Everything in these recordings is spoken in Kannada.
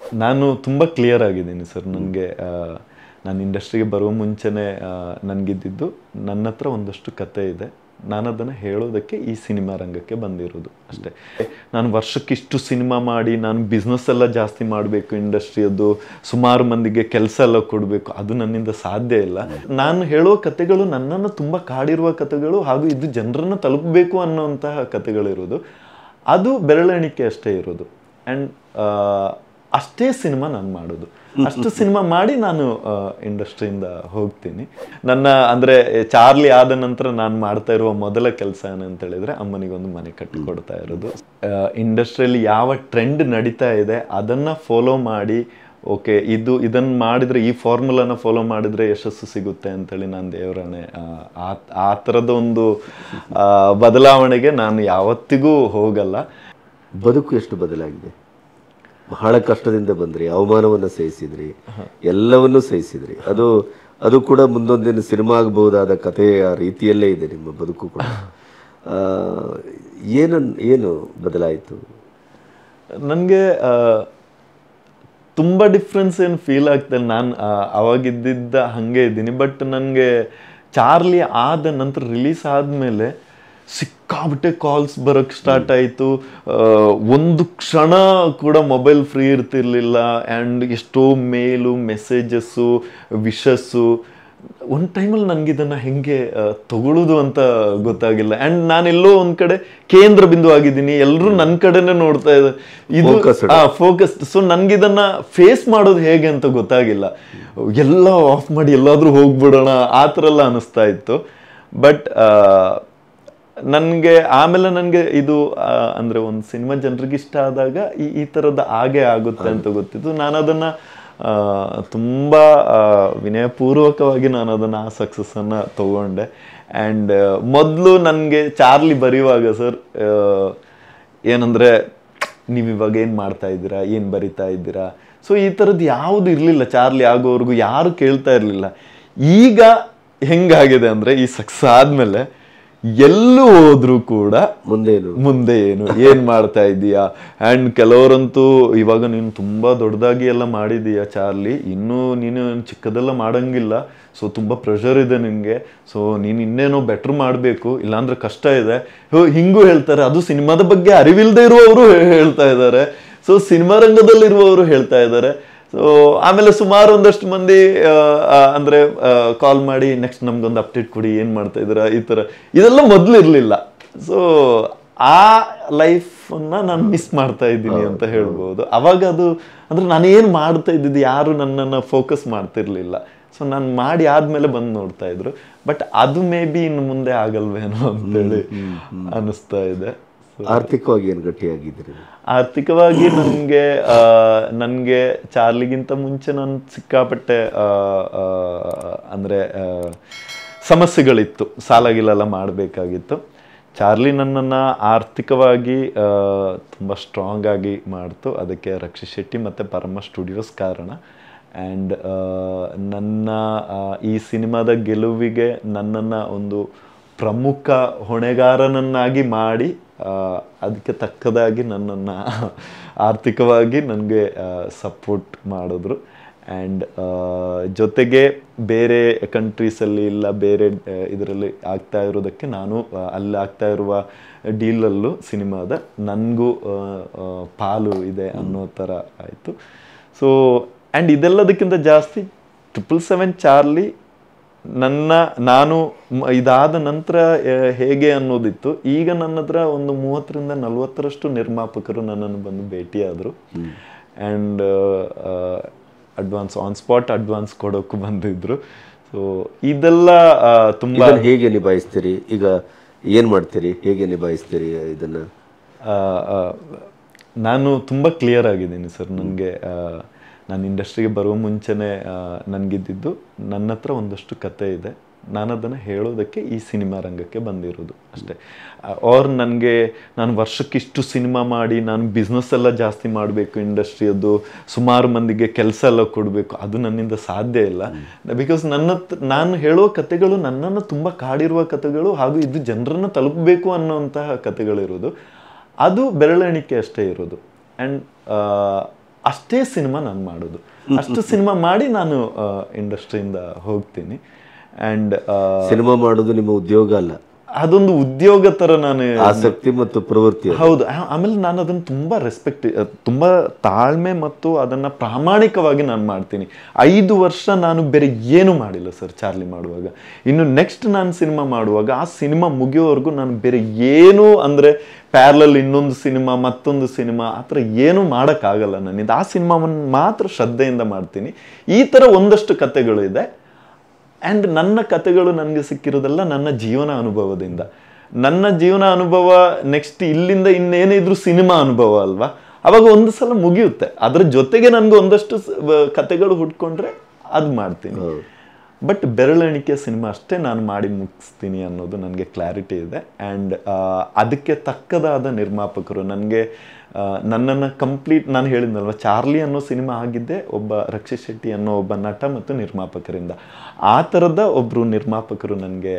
ನಾನು ತುಂಬ ಕ್ಲಿಯರ್ ಆಗಿದ್ದೀನಿ ಸರ್ ನನಗೆ ನಾನು ಇಂಡಸ್ಟ್ರಿಗೆ ಬರುವ ಮುಂಚೆನೇ ನನಗಿದ್ದಿದ್ದು ನನ್ನ ಹತ್ರ ಒಂದಷ್ಟು ಕತೆ ಇದೆ ನಾನು ಅದನ್ನು ಹೇಳೋದಕ್ಕೆ ಈ ಸಿನಿಮಾ ರಂಗಕ್ಕೆ ಬಂದಿರೋದು ಅಷ್ಟೇ ನಾನು ವರ್ಷಕ್ಕಿಷ್ಟು ಸಿನಿಮಾ ಮಾಡಿ ನಾನು ಬಿಸ್ನೆಸ್ ಎಲ್ಲ ಜಾಸ್ತಿ ಮಾಡಬೇಕು ಇಂಡಸ್ಟ್ರಿಯದ್ದು ಸುಮಾರು ಮಂದಿಗೆ ಕೆಲಸ ಎಲ್ಲ ಕೊಡಬೇಕು ಅದು ನನ್ನಿಂದ ಸಾಧ್ಯ ಇಲ್ಲ ನಾನು ಹೇಳೋ ಕತೆಗಳು ನನ್ನನ್ನು ತುಂಬ ಕಾಡಿರುವ ಕತೆಗಳು ಹಾಗೂ ಇದು ಜನರನ್ನು ತಲುಪಬೇಕು ಅನ್ನೋಂತಹ ಕತೆಗಳಿರೋದು ಅದು ಬೆರಳೆಣಿಕೆ ಅಷ್ಟೇ ಇರೋದು ಆ್ಯಂಡ್ ಅಷ್ಟೇ ಸಿನಿಮಾ ನಾನು ಮಾಡೋದು ಅಷ್ಟು ಸಿನಿಮಾ ಮಾಡಿ ನಾನು ಇಂಡಸ್ಟ್ರಿಯಿಂದ ಹೋಗ್ತೀನಿ ನನ್ನ ಅಂದರೆ ಚಾರ್ಲಿ ಆದ ನಂತರ ನಾನು ಮಾಡ್ತಾ ಇರುವ ಮೊದಲ ಕೆಲಸ ಏನಂತ ಹೇಳಿದ್ರೆ ಅಮ್ಮನಿಗೊಂದು ಮನೆ ಕಟ್ಟಿಕೊಡ್ತಾ ಇರೋದು ಇಂಡಸ್ಟ್ರಿಯಲ್ಲಿ ಯಾವ ಟ್ರೆಂಡ್ ನಡೀತಾ ಇದೆ ಅದನ್ನು ಫಾಲೋ ಮಾಡಿ ಓಕೆ ಇದು ಇದನ್ನು ಮಾಡಿದರೆ ಈ ಫಾರ್ಮುಲಾನ ಫಾಲೋ ಮಾಡಿದರೆ ಯಶಸ್ಸು ಸಿಗುತ್ತೆ ಅಂತೇಳಿ ನಾನು ದೇವರನ್ನೇ ಆ ಆ ಥರದ ಒಂದು ಆ, ಬದಲಾವಣೆಗೆ ನಾನು ಯಾವತ್ತಿಗೂ ಹೋಗಲ್ಲ ಬದುಕು ಎಷ್ಟು ಬದಲಾಗಿದೆ ಬಹಳ ಕಷ್ಟದಿಂದ ಬಂದ್ರಿ ಅವಮಾನವನ್ನು ಸಹಿಸಿದ್ರಿ ಎಲ್ಲವನ್ನೂ ಸಹಿಸಿದ್ರಿ ಅದು ಅದು ಕೂಡ ಮುಂದೊಂದಿನ ಸಿನಿಮಾ ಆಗಬಹುದಾದ ಕಥೆಯ ರೀತಿಯಲ್ಲೇ ಇದೆ ನಿಮ್ಮ ಬದುಕು ಕೂಡ ಆ, ಏನನ್ ಏನು ಬದಲಾಯಿತು ನನಗೆ ತುಂಬ ಡಿಫ್ರೆನ್ಸ್ ಏನು ಫೀಲ್ ಆಗ್ತದೆ ನಾನು ಅವಾಗಿದ್ದಿದ್ದ ಹಾಗೆ ಇದ್ದೀನಿ ಬಟ್ ನನಗೆ ಚಾರ್ಲಿ ಆದ ನಂತರ ರಿಲೀಸ್ ಆದಮೇಲೆ ಸಿಕ್ಕಾಬಿಟ್ಟೆ ಕಾಲ್ಸ್ ಬರೋಕ್ಕೆ ಸ್ಟಾರ್ಟ್ ಆಯಿತು ಒಂದು ಕ್ಷಣ ಕೂಡ ಮೊಬೈಲ್ ಫ್ರೀ ಇರ್ತಿರ್ಲಿಲ್ಲ ಆ್ಯಂಡ್ ಎಷ್ಟೋ ಮೇಲು ಮೆಸೇಜಸ್ಸು ವಿಶಸ್ಸು ಒಂದು ಟೈಮಲ್ಲಿ ನನಗೆ ಇದನ್ನು ಹೆಂಗೆ ಆ, ತಗೊಳ್ಳೋದು ಅಂತ ಗೊತ್ತಾಗಿಲ್ಲ ಆ್ಯಂಡ್ ನಾನೆಲ್ಲೋ ಒಂದು ಕಡೆ ಕೇಂದ್ರ ಬಿಂದು ಆಗಿದ್ದೀನಿ ಎಲ್ಲರೂ ನನ್ನ ಕಡೆನೇ ನೋಡ್ತಾ ಇದ್ದಾರೆ ಇದು Focused. ಫೋಕಸ್ ಸೊ ನನಗಿದನ್ನ ಫೇಸ್ ಮಾಡೋದು ಹೇಗೆ ಅಂತ ಗೊತ್ತಾಗಿಲ್ಲ ಎಲ್ಲ ಆಫ್ ಮಾಡಿ ಎಲ್ಲಾದ್ರೂ ಹೋಗ್ಬಿಡೋಣ ಆ ಥರ ಎಲ್ಲ ಅನಿಸ್ತಾ ಇತ್ತು ಬಟ್ ನನಗೆ ಆಮೇಲೆ ನನಗೆ ಇದು ಆ, ಅಂದ್ರೆ ಒಂದು ಸಿನಿಮಾ ಜನರಿಗೆ ಇಷ್ಟ ಆದಾಗ ಈ ಈ ಥರದ ಹಾಗೆ ಆಗುತ್ತೆ ಅಂತ ಗೊತ್ತಿತ್ತು ನಾನು ಅದನ್ನ ಆ, ತುಂಬಾ ಆ, ವಿನಯಪೂರ್ವಕವಾಗಿ ನಾನು ಅದನ್ನ ಆ ಸಕ್ಸಸ್ಸನ್ನು ತಗೊಂಡೆ ಆ್ಯಂಡ್ ಮೊದಲು ನನಗೆ ಚಾರ್ಲಿ ಬರೆಯುವಾಗ ಸರ್ ಏನಂದ್ರೆ ನೀವು ಇವಾಗ ಏನು ಮಾಡ್ತಾ ಇದ್ದೀರಾ ಏನು ಬರಿತಾ ಇದ್ದೀರಾ ಸೊ ಈ ಥರದ್ದು ಯಾವುದು ಇರಲಿಲ್ಲ ಚಾರ್ಲಿ ಆಗೋವರೆಗೂ ಯಾರು ಕೇಳ್ತಾ ಇರಲಿಲ್ಲ ಈಗ ಹೆಂಗಾಗಿದೆ ಅಂದರೆ ಈ ಸಕ್ಸಸ್ ಆದಮೇಲೆ ಎಲ್ಲೂ ಹೋದ್ರೂ ಕೂಡ ಮುಂದೇನು ಮುಂದೆ ಏನು ಏನ್ ಮಾಡ್ತಾ ಇದೀಯಾ ಅಂಡ್ ಕೆಲವರಂತೂ ಇವಾಗ ನೀನು ತುಂಬಾ ದೊಡ್ಡದಾಗಿ ಎಲ್ಲ ಮಾಡಿದೀಯಾ ಚಾರ್ಲಿ ಇನ್ನೂ ನೀನು ಚಿಕ್ಕದೆಲ್ಲ ಮಾಡಂಗಿಲ್ಲ ಸೊ ತುಂಬಾ ಪ್ರೆಷರ್ ಇದೆ ನಿನ್ಗೆ ಸೊ ನೀನು ಇನ್ನೇನೋ ಬೆಟರ್ ಮಾಡಬೇಕು ಇಲ್ಲಾಂದ್ರೆ ಕಷ್ಟ ಇದೆ ಹೋ, ಹಿಂಗೂ ಹೇಳ್ತಾರೆ ಅದು ಸಿನಿಮಾದ ಬಗ್ಗೆ ಅರಿವಿಲ್ಲದೆ ಇರುವವರು ಹೇಳ್ತಾ ಇದ್ದಾರೆ ಸೊ ಸಿನಿಮಾ ರಂಗದಲ್ಲಿರುವವರು ಹೇಳ್ತಾ ಇದ್ದಾರೆ ಸೊ ಆಮೇಲೆ ಸುಮಾರು ಒಂದಷ್ಟು ಮಂದಿ ಆ, ಆ, ಅಂದ್ರೆ ಕಾಲ್ ಮಾಡಿ ನೆಕ್ಸ್ಟ್ ನಮ್ಗೊಂದು ಅಪ್ಡೇಟ್ ಕೊಡಿ ಏನ್ ಮಾಡ್ತಾ ಇದ್ದೀರಾ ಈ ತರ ಇದೆಲ್ಲ ಮೊದಲು ಇರಲಿಲ್ಲ ಸೊ ಆ ಲೈಫನ್ನ ನಾನು ಮಿಸ್ ಮಾಡ್ತಾ ಇದ್ದೀನಿ ಅಂತ ಹೇಳ್ಬೋದು ಅವಾಗ ಅದು ಅಂದ್ರೆ ನಾನು ಏನು ಮಾಡ್ತಾ ಇದ್ದಿದ್ದು ಯಾರು ನನ್ನನ್ನು ಫೋಕಸ್ ಮಾಡ್ತಿರ್ಲಿಲ್ಲ ಸೊ ನಾನು ಮಾಡಿ ಆದ್ಮೇಲೆ ಬಂದು ನೋಡ್ತಾ ಇದ್ರು ಬಟ್ ಅದು ಮೇ ಬಿ ಇನ್ನು ಮುಂದೆ ಆಗಲ್ವೇನೋ ಅಂತೇಳಿ ಅನಿಸ್ತಾ ಇದೆ ಆರ್ಥಿಕವಾಗಿ ಏನು ಗಟ್ಟಿಯಾಗಿದ್ದೀರಿ ಆರ್ಥಿಕವಾಗಿ ನನಗೆ ನನಗೆ ಚಾರ್ಲಿಗಿಂತ ಮುಂಚೆ ನಾನು ಸಿಕ್ಕಾಪಟ್ಟೆ ಆ, ಆ, ಅಂದ್ರೆ ಆ, ಸಮಸ್ಯೆಗಳಿತ್ತು ಸಾಲ ಗಿಲೆಲ್ಲ ಮಾಡಬೇಕಾಗಿತ್ತು ಚಾರ್ಲಿ ನನ್ನನ್ನು ಆರ್ಥಿಕವಾಗಿ ತುಂಬ ಸ್ಟ್ರಾಂಗ್ ಆಗಿ ಮಾಡ್ತು ಅದಕ್ಕೆ ರಕ್ಷಿತ್ ಶೆಟ್ಟಿ ಮತ್ತು ಪರಮ ಸ್ಟುಡಿಯೋಸ್ ಕಾರಣ ಆ್ಯಂಡ್ ನನ್ನ ಆ, ಈ ಸಿನಿಮಾದ ಗೆಲುವಿಗೆ ನನ್ನನ್ನು ಒಂದು ಪ್ರಮುಖ ಹೊಣೆಗಾರನನ್ನಾಗಿ ಮಾಡಿ ಆ, ಅದಕ್ಕೆ ತಕ್ಕದಾಗಿ ನನ್ನನ್ನು ಆರ್ಥಿಕವಾಗಿ ನನಗೆ ಸಪೋರ್ಟ್ ಮಾಡಿದ್ರು ಆ್ಯಂಡ್ ಜೊತೆಗೆ ಬೇರೆ ಕಂಟ್ರೀಸಲ್ಲಿ ಇಲ್ಲ ಬೇರೆ ಇದರಲ್ಲಿ ಆಗ್ತಾ ಇರೋದಕ್ಕೆ ನಾನು ಆ, ಅಲ್ಲಿ ಆಗ್ತಾ ಇರುವ ಡೀಲಲ್ಲೂ ಸಿನಿಮಾದ ನನಗೂ ಪಾಲು ಇದೆ ಅನ್ನೋ ಥರ ಆಯಿತು ಸೊ ಆ್ಯಂಡ್ ಇದೆಲ್ಲದಕ್ಕಿಂತ ಜಾಸ್ತಿ ಟ್ರಿಪಲ್ ಸೆವೆನ್ ಚಾರ್ಲಿ ನನ್ನ ನಾನು ಮ- ಇದಾದ ನಂತರ ಆ, ಹೇಗೆ ಅನ್ನೋದಿತ್ತು ಈಗ ನನ್ನ ಹತ್ರ ಒಂದು ಮೂವತ್ತರಿಂದ ನಲವತ್ತರಷ್ಟು ನಿರ್ಮಾಪಕರು ನನ್ನನ್ನು ಬಂದು ಭೇಟಿಯಾದರು and advance on spot advance ಕೊಡೋಕ್ಕೂ ಬಂದಿದ್ರು ಸೊ ಇದೆಲ್ಲ ಆ, ತುಂಬ ಇದನ್ನ ಹೇಗೆ ನಿಭಾಯಿಸ್ತೀರಿ ಈಗ ಏನ್ ಮಾಡ್ತೀರಿ ಹೇಗೆ ನಿಭಾಯಿಸ್ತೀರಿ ಇದನ್ನ ಆ, ಆ, ನಾನು ತುಂಬ ಕ್ಲಿಯರ್ ಆಗಿದ್ದೀನಿ ಸರ್ ನನಗೆ ನಾನು ಇಂಡಸ್ಟ್ರಿಗೆ ಬರುವ ಮುಂಚೆನೇ ನನಗಿದ್ದಿದ್ದು ನನ್ನ ಹತ್ರ ಒಂದಷ್ಟು ಕತೆ ಇದೆ ನಾನು ಅದನ್ನು ಹೇಳೋದಕ್ಕೆ ಈ ಸಿನಿಮಾ ರಂಗಕ್ಕೆ ಬಂದಿರೋದು ಅಷ್ಟೇ ಅವ್ರು ನನಗೆ ನಾನು ವರ್ಷಕ್ಕಿಷ್ಟು ಸಿನಿಮಾ ಮಾಡಿ ನಾನು ಬಿಸ್ನೆಸ್ ಎಲ್ಲ ಜಾಸ್ತಿ ಮಾಡಬೇಕು ಇಂಡಸ್ಟ್ರಿಯದ್ದು ಸುಮಾರು ಮಂದಿಗೆ ಕೆಲಸ ಎಲ್ಲ ಕೊಡಬೇಕು ಅದು ನನ್ನಿಂದ ಸಾಧ್ಯ ಇಲ್ಲ ಬಿಕಾಸ್ ನನ್ನ ಹತ್ರ- ನಾನು ಹೇಳೋ ಕತೆಗಳು ನನ್ನನ್ನು ತುಂಬ ಕಾಡಿರುವ ಕತೆಗಳು ಹಾಗೂ ಇದು ಜನರನ್ನು ತಲುಪಬೇಕು ಅನ್ನೋಂತಹ ಕತೆಗಳಿರೋದು ಅದು ಬೆರಳೆಣಿಕೆ ಅಷ್ಟೇ ಇರೋದು ಆ್ಯಂಡ್ ಅಷ್ಟೇ ಸಿನಿಮಾ ನಾನು ಮಾಡೋದು ಅಷ್ಟು ಸಿನಿಮಾ ಮಾಡಿ ನಾನು ಇಂಡಸ್ಟ್ರಿಯಿಂದ ಹೋಗ್ತೀನಿ ಆ್ಯಂಡ್ ಸಿನಿಮಾ ಮಾಡೋದು ನಿಮ್ಮ ಉದ್ಯೋಗ ಅಲ್ಲ ಅದೊಂದು ಉದ್ಯೋಗ ಥರ ನಾನು ಆಸಕ್ತಿ ಮತ್ತು ಪ್ರವೃತ್ತಿ ಅದು. ಹೌದು ಆ- ಆಮೇಲೆ ನಾನು ಅದನ್ನು ತುಂಬ ರೆಸ್ಪೆಕ್ಟ್ ತುಂಬ ತಾಳ್ಮೆ ಮತ್ತು ಅದನ್ನು ಪ್ರಾಮಾಣಿಕವಾಗಿ ನಾನು ಮಾಡ್ತೀನಿ ಐದು ವರ್ಷ ನಾನು ಬೇರೆ ಏನು ಮಾಡಿಲ್ಲ ಸರ್ ಚಾರ್ಲಿ ಮಾಡುವಾಗ ಇನ್ನು ನೆಕ್ಸ್ಟ್ ನಾನು ಸಿನಿಮಾ ಮಾಡುವಾಗ ಆ ಸಿನಿಮಾ ಮುಗಿಯೋವರೆಗೂ ನಾನು ಬೇರೆ ಏನು ಅಂದರೆ ಪ್ಯಾರಲಲ್ ಇನ್ನೊಂದು ಸಿನಿಮಾ ಮತ್ತೊಂದು ಸಿನಿಮಾ ಆ ಥರ ಏನೂ ಮಾಡೋಕ್ಕಾಗಲ್ಲ ನನ್ನಿಂದ ಆ ಸಿನಿಮಾವನ್ನು ಮಾತ್ರ ಶ್ರದ್ಧೆಯಿಂದ ಮಾಡ್ತೀನಿ ಈ ಥರ ಒಂದಷ್ಟು ಕಥೆಗಳು ಇದೆ ಆ್ಯಂಡ್ ನನ್ನ ಕಥೆಗಳು ನನಗೆ ಸಿಕ್ಕಿರೋದೆಲ್ಲ ನನ್ನ ಜೀವನ ಅನುಭವದಿಂದ ನನ್ನ ಜೀವನ ಅನುಭವ ನೆಕ್ಸ್ಟ್ ಇಲ್ಲಿಂದ ಇನ್ನೇನಿದ್ರು ಸಿನಿಮಾ ಅನುಭವ ಅಲ್ವಾ ಅವಾಗ ಒಂದು ಸಲ ಮುಗಿಯುತ್ತೆ ಅದ್ರ ಜೊತೆಗೆ ನನಗೆ ಒಂದಷ್ಟು ಸ- ವ- ಕಥೆಗಳು ಹುಟ್ಕೊಂಡ್ರೆ ಅದು ಮಾಡ್ತೀನಿ ಬಟ್ ಬೆರಳೆಣಿಕೆ ಸಿನಿಮಾ ಅಷ್ಟೇ ನಾನು ಮಾಡಿ ಮುಗಿಸ್ತೀನಿ ಅನ್ನೋದು ನನಗೆ ಕ್ಲಾರಿಟಿ ಇದೆ ಆ್ಯಂಡ್ ಅದಕ್ಕೆ ತಕ್ಕದಾದ ನಿರ್ಮಾಪಕರು ನನಗೆ ನನ್ನನ್ನು ಕಂಪ್ಲೀಟ್ ನಾನು ಹೇಳಿದ್ನಲ್ವ ಚಾರ್ಲಿ ಅನ್ನೋ ಸಿನಿಮಾ ಆಗಿದ್ದೆ ಒಬ್ಬ ರಕ್ಷಿತ್ ಶೆಟ್ಟಿ ಅನ್ನೋ ಒಬ್ಬ ನಟ ಮತ್ತು ನಿರ್ಮಾಪಕರಿಂದ ಆ ಥರದ ಒಬ್ಬರು ನಿರ್ಮಾಪಕರು ನನಗೆ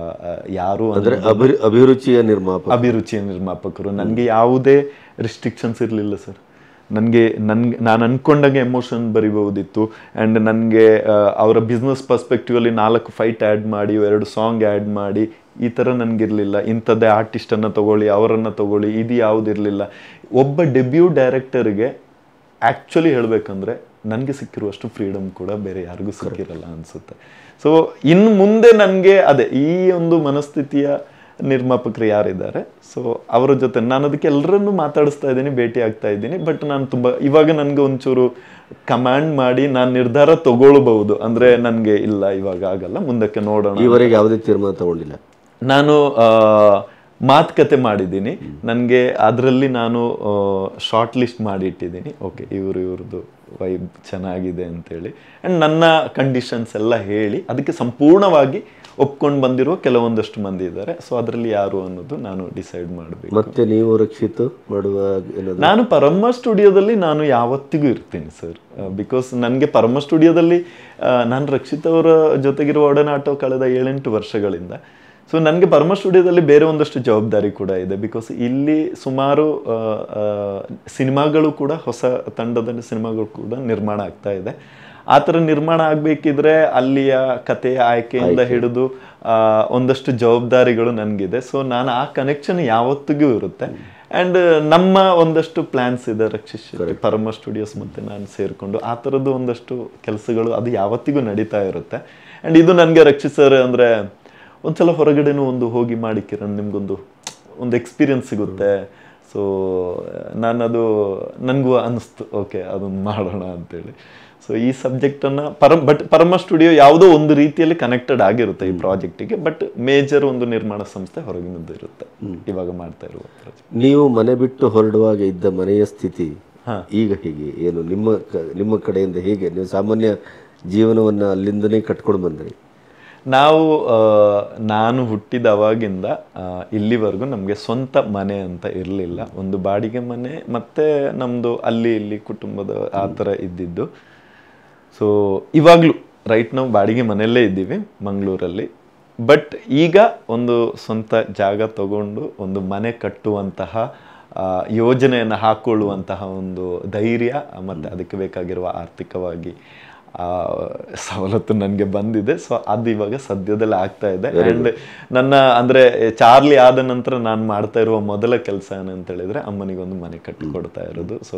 ಯಾರು ಅಂದ್ರೆ ಅಭಿ ಅಭಿರುಚಿಯ ನಿರ್ಮಾಪಕ ಅಭಿರುಚಿಯ ನಿರ್ಮಾಪಕರು ನನಗೆ ಯಾವುದೇ ರಿಸ್ಟ್ರಿಕ್ಷನ್ಸ್ ಇರಲಿಲ್ಲ ಸರ್ ನನಗೆ ನನ್ಗೆ ನಾನು ಅನ್ಕೊಂಡಾಗೆ ಎಮೋಷನ್ ಬರಿಬಹುದಿತ್ತು ಆ್ಯಂಡ್ ನನಗೆ ಅವರ ಬಿಸ್ನೆಸ್ ಪರ್ಸ್ಪೆಕ್ಟಿವಲ್ಲಿ ನಾಲ್ಕು ಫೈಟ್ ಆ್ಯಡ್ ಮಾಡಿ ಎರಡು ಸಾಂಗ್ ಆ್ಯಡ್ ಮಾಡಿ ಈ ಥರ ನನಗಿರಲಿಲ್ಲ ಇಂಥದ್ದೇ ಆರ್ಟಿಸ್ಟನ್ನು ತಗೊಳ್ಳಿ ಅವರನ್ನು ತಗೊಳ್ಳಿ ಇದು ಯಾವುದಿರಲಿಲ್ಲ ಒಬ್ಬ ಡೆಬ್ಯೂ ಡೈರೆಕ್ಟರ್ಗೆ ಆ್ಯಕ್ಚುಲಿ ಹೇಳಬೇಕಂದ್ರೆ ನನಗೆ ಸಿಕ್ಕಿರುವಷ್ಟು ಫ್ರೀಡಮ್ ಕೂಡ ಬೇರೆ ಯಾರಿಗೂ ಸಿಕ್ಕಿರಲ್ಲ ಅನಿಸುತ್ತೆ ಸೊ ಇನ್ನು ಮುಂದೆ ನನಗೆ ಅದೇ ಈ ಒಂದು ಮನಸ್ಥಿತಿಯ ನಿರ್ಮಾಪಕರು ಯಾರಿದ್ದಾರೆ ಸೊ ಅವರ ಜೊತೆ ನಾನು ಅದಕ್ಕೆ ಎಲ್ಲರನ್ನೂ ಮಾತಾಡಿಸ್ತಾ ಇದ್ದೀನಿ ಭೇಟಿ ಆಗ್ತಾ ಇದ್ದೀನಿ ಬಟ್ ನಾನು ತುಂಬ ಇವಾಗ ನನಗೆ ಒಂಚೂರು ಕಮಾಂಡ್ ಮಾಡಿ ನಾನು ನಿರ್ಧಾರ ತಗೊಳ್ಬಹುದು ಅಂದರೆ ನನಗೆ ಇಲ್ಲ ಇವಾಗ ಆಗಲ್ಲ ಮುಂದಕ್ಕೆ ನೋಡೋಣ ಈವರೆಗೆ ಯಾವುದೇ ತೀರ್ಮಾನ ತಗೊಂಡಿಲ್ಲ ನಾನು ಆ, ಮಾತುಕತೆ ಮಾಡಿದ್ದೀನಿ ನನಗೆ ಅದರಲ್ಲಿ ನಾನು ಶಾರ್ಟ್ ಲಿಸ್ಟ್ ಮಾಡಿ ಇಟ್ಟಿದ್ದೀನಿ ಓಕೆ ಇವರು ಇವ್ರದ್ದು ವೈಬ್ ಚೆನ್ನಾಗಿದೆ ಅಂತೇಳಿ ಆ್ಯಂಡ್ ನನ್ನ ಕಂಡೀಷನ್ಸ್ ಎಲ್ಲ ಹೇಳಿ ಅದಕ್ಕೆ ಸಂಪೂರ್ಣವಾಗಿ ಒಪ್ಕೊಂಡು ಬಂದಿರುವ ಕೆಲವೊಂದಷ್ಟು ಮಂದಿ ಇದ್ದಾರೆ ಸೊ ಅದರಲ್ಲಿ ಯಾರು ಅನ್ನೋದು ನಾನು ಡಿಸೈಡ್ ಮಾಡಬೇಕು ಮತ್ತೆ ನೀವು ರಕ್ಷಿತ್ ಮಾಡುವ ಏನಾದ್ರು ನಾನು ಪರಮ ಸ್ಟುಡಿಯೋದಲ್ಲಿ ನಾನು ಯಾವತ್ತಿಗೂ ಇರ್ತೀನಿ ಸರ್ ಬಿಕಾಸ್ ನನಗೆ ಪರಮ ಸ್ಟುಡಿಯೋದಲ್ಲಿ ಆ, ನಾನು ರಕ್ಷಿತ್ ಅವರ ಜೊತೆಗಿರುವ ಒಡನಾಟ ಕಳೆದ ಏಳೆಂಟು ವರ್ಷಗಳಿಂದ ಸೊ ನನಗೆ ಪರಮ ಸ್ಟುಡಿಯೋದಲ್ಲಿ ಬೇರೆ ಒಂದಷ್ಟು ಜವಾಬ್ದಾರಿ ಕೂಡ ಇದೆ ಬಿಕಾಸ್ ಇಲ್ಲಿ ಸುಮಾರು ಆ, ಆ, ಸಿನಿಮಾಗಳು ಕೂಡ ಹೊಸ ತಂಡದ ಸಿನಿಮಾಗಳು ಕೂಡ ನಿರ್ಮಾಣ ಆಗ್ತಾ ಇದೆ ಆ ಥರ ನಿರ್ಮಾಣ ಆಗಬೇಕಿದ್ರೆ ಅಲ್ಲಿಯ ಕಥೆಯ ಆಯ್ಕೆಯಿಂದ ಹಿಡಿದು ಆ, ಒಂದಷ್ಟು ಜವಾಬ್ದಾರಿಗಳು ನನಗಿದೆ ಸೊ ನಾನು ಆ ಕನೆಕ್ಷನ್ ಯಾವತ್ತಿಗೂ ಇರುತ್ತೆ ಆ್ಯಂಡ್ ನಮ್ಮ ಒಂದಷ್ಟು ಪ್ಲ್ಯಾನ್ಸ್ ಇದೆ ರಕ್ಷಿತ್ ಶೆಟ್ಟಿ ಪರಮ ಸ್ಟುಡಿಯೋಸ್ ಮತ್ತು ನಾನು ಸೇರಿಕೊಂಡು ಆ ಥರದ್ದು ಒಂದಷ್ಟು ಕೆಲಸಗಳು ಅದು ಯಾವತ್ತಿಗೂ ನಡೀತಾ ಇರುತ್ತೆ ಆ್ಯಂಡ್ ಇದು ನನಗೆ ರಕ್ಷಿತ್ ಸರ್ ಅಂದರೆ ಒಂದ್ಸಲ ಹೊರಗಡೆನೂ ಒಂದು ಹೋಗಿ ಮಾಡಿ ಕಿರಣ್ ನಿಮ್ಗೊಂದು ಒಂದು ಎಕ್ಸ್ಪೀರಿಯನ್ಸ್ ಸಿಗುತ್ತೆ ಸೊ ನಾನದು ನನಗೂ ಅನ್ನಿಸ್ತು ಓಕೆ ಅದನ್ನು ಮಾಡೋಣ ಅಂತೇಳಿ ಸೊ ಈ ಸಬ್ಜೆಕ್ಟನ್ನು ಪರಂ ಬಟ್ ಪರಮ ಸ್ಟುಡಿಯೋ ಯಾವುದೋ ಒಂದು ರೀತಿಯಲ್ಲಿ ಕನೆಕ್ಟೆಡ್ ಆಗಿರುತ್ತೆ ಈ ಪ್ರಾಜೆಕ್ಟಿಗೆ ಬಟ್ ಮೇಜರ್ ಒಂದು ನಿರ್ಮಾಣ ಸಂಸ್ಥೆ ಹೊರಗಿನದ್ದು ಇರುತ್ತೆ ಇವಾಗ ಮಾಡ್ತಾ ಇರುವ ಪ್ರಾಜೆಕ್ಟ್ ನೀವು ಮನೆ ಬಿಟ್ಟು ಹೊರಡುವಾಗ ಇದ್ದ ಮನೆಯ ಸ್ಥಿತಿ ಹಾ. ಈಗ ಹೇಗೆ ಏನು ನಿಮ್ಮ ಕ- ನಿಮ್ಮ ಕಡೆಯಿಂದ ಹೇಗೆ ನೀವು ಸಾಮಾನ್ಯ ಜೀವನವನ್ನ ಅಲ್ಲಿಂದನೇ ಕಟ್ಕೊಂಡು ಬಂದ್ರಿ ನಾವು ಆ, ನಾನು ಹುಟ್ಟಿದ ಅವಾಗಿಂದ ಆ, ಇಲ್ಲಿವರೆಗೂ ನಮಗೆ ಸ್ವಂತ ಮನೆ ಅಂತ ಇರಲಿಲ್ಲ ಒಂದು ಬಾಡಿಗೆ ಮನೆ ಮತ್ತೆ ನಮ್ಮದು ಅಲ್ಲಿ ಇಲ್ಲಿ ಕುಟುಂಬದ ಆ ಥರ ಇದ್ದಿದ್ದು ಸೊ ಇವಾಗಲೂ ರೈಟ್ ನಾವು ಬಾಡಿಗೆ ಮನೆಯಲ್ಲೇ ಇದ್ದೀವಿ ಮಂಗಳೂರಲ್ಲಿ ಬಟ್ ಈಗ ಒಂದು ಸ್ವಂತ ಜಾಗ ತಗೊಂಡು ಒಂದು ಮನೆ ಕಟ್ಟುವಂತಹ ಆ, ಯೋಜನೆಯನ್ನು ಹಾಕೊಳ್ಳುವಂತಹ ಒಂದು ಧೈರ್ಯ ಮತ್ತು ಅದಕ್ಕೆ ಬೇಕಾಗಿರುವ ಆರ್ಥಿಕವಾಗಿ ಆ, ಸವಲತ್ತು ನನಗೆ ಬಂದಿದೆ ಸೊ ಅದು ಇವಾಗ ಸದ್ಯದಲ್ಲಿ ಆಗ್ತಾ ಇದೆ ಆ್ಯಂಡ್ ನನ್ನ ಅಂದರೆ ಚಾರ್ಲಿ ಆದ ನಂತರ ನಾನು ಮಾಡ್ತಾ ಇರುವ ಮೊದಲ ಕೆಲಸ ಏನಂತ ಹೇಳಿದ್ರೆ ಅಮ್ಮನಿಗೆ ಒಂದು ಮನೆ ಕಟ್ಟಿಕೊಡ್ತಾ ಇರೋದು ಸೊ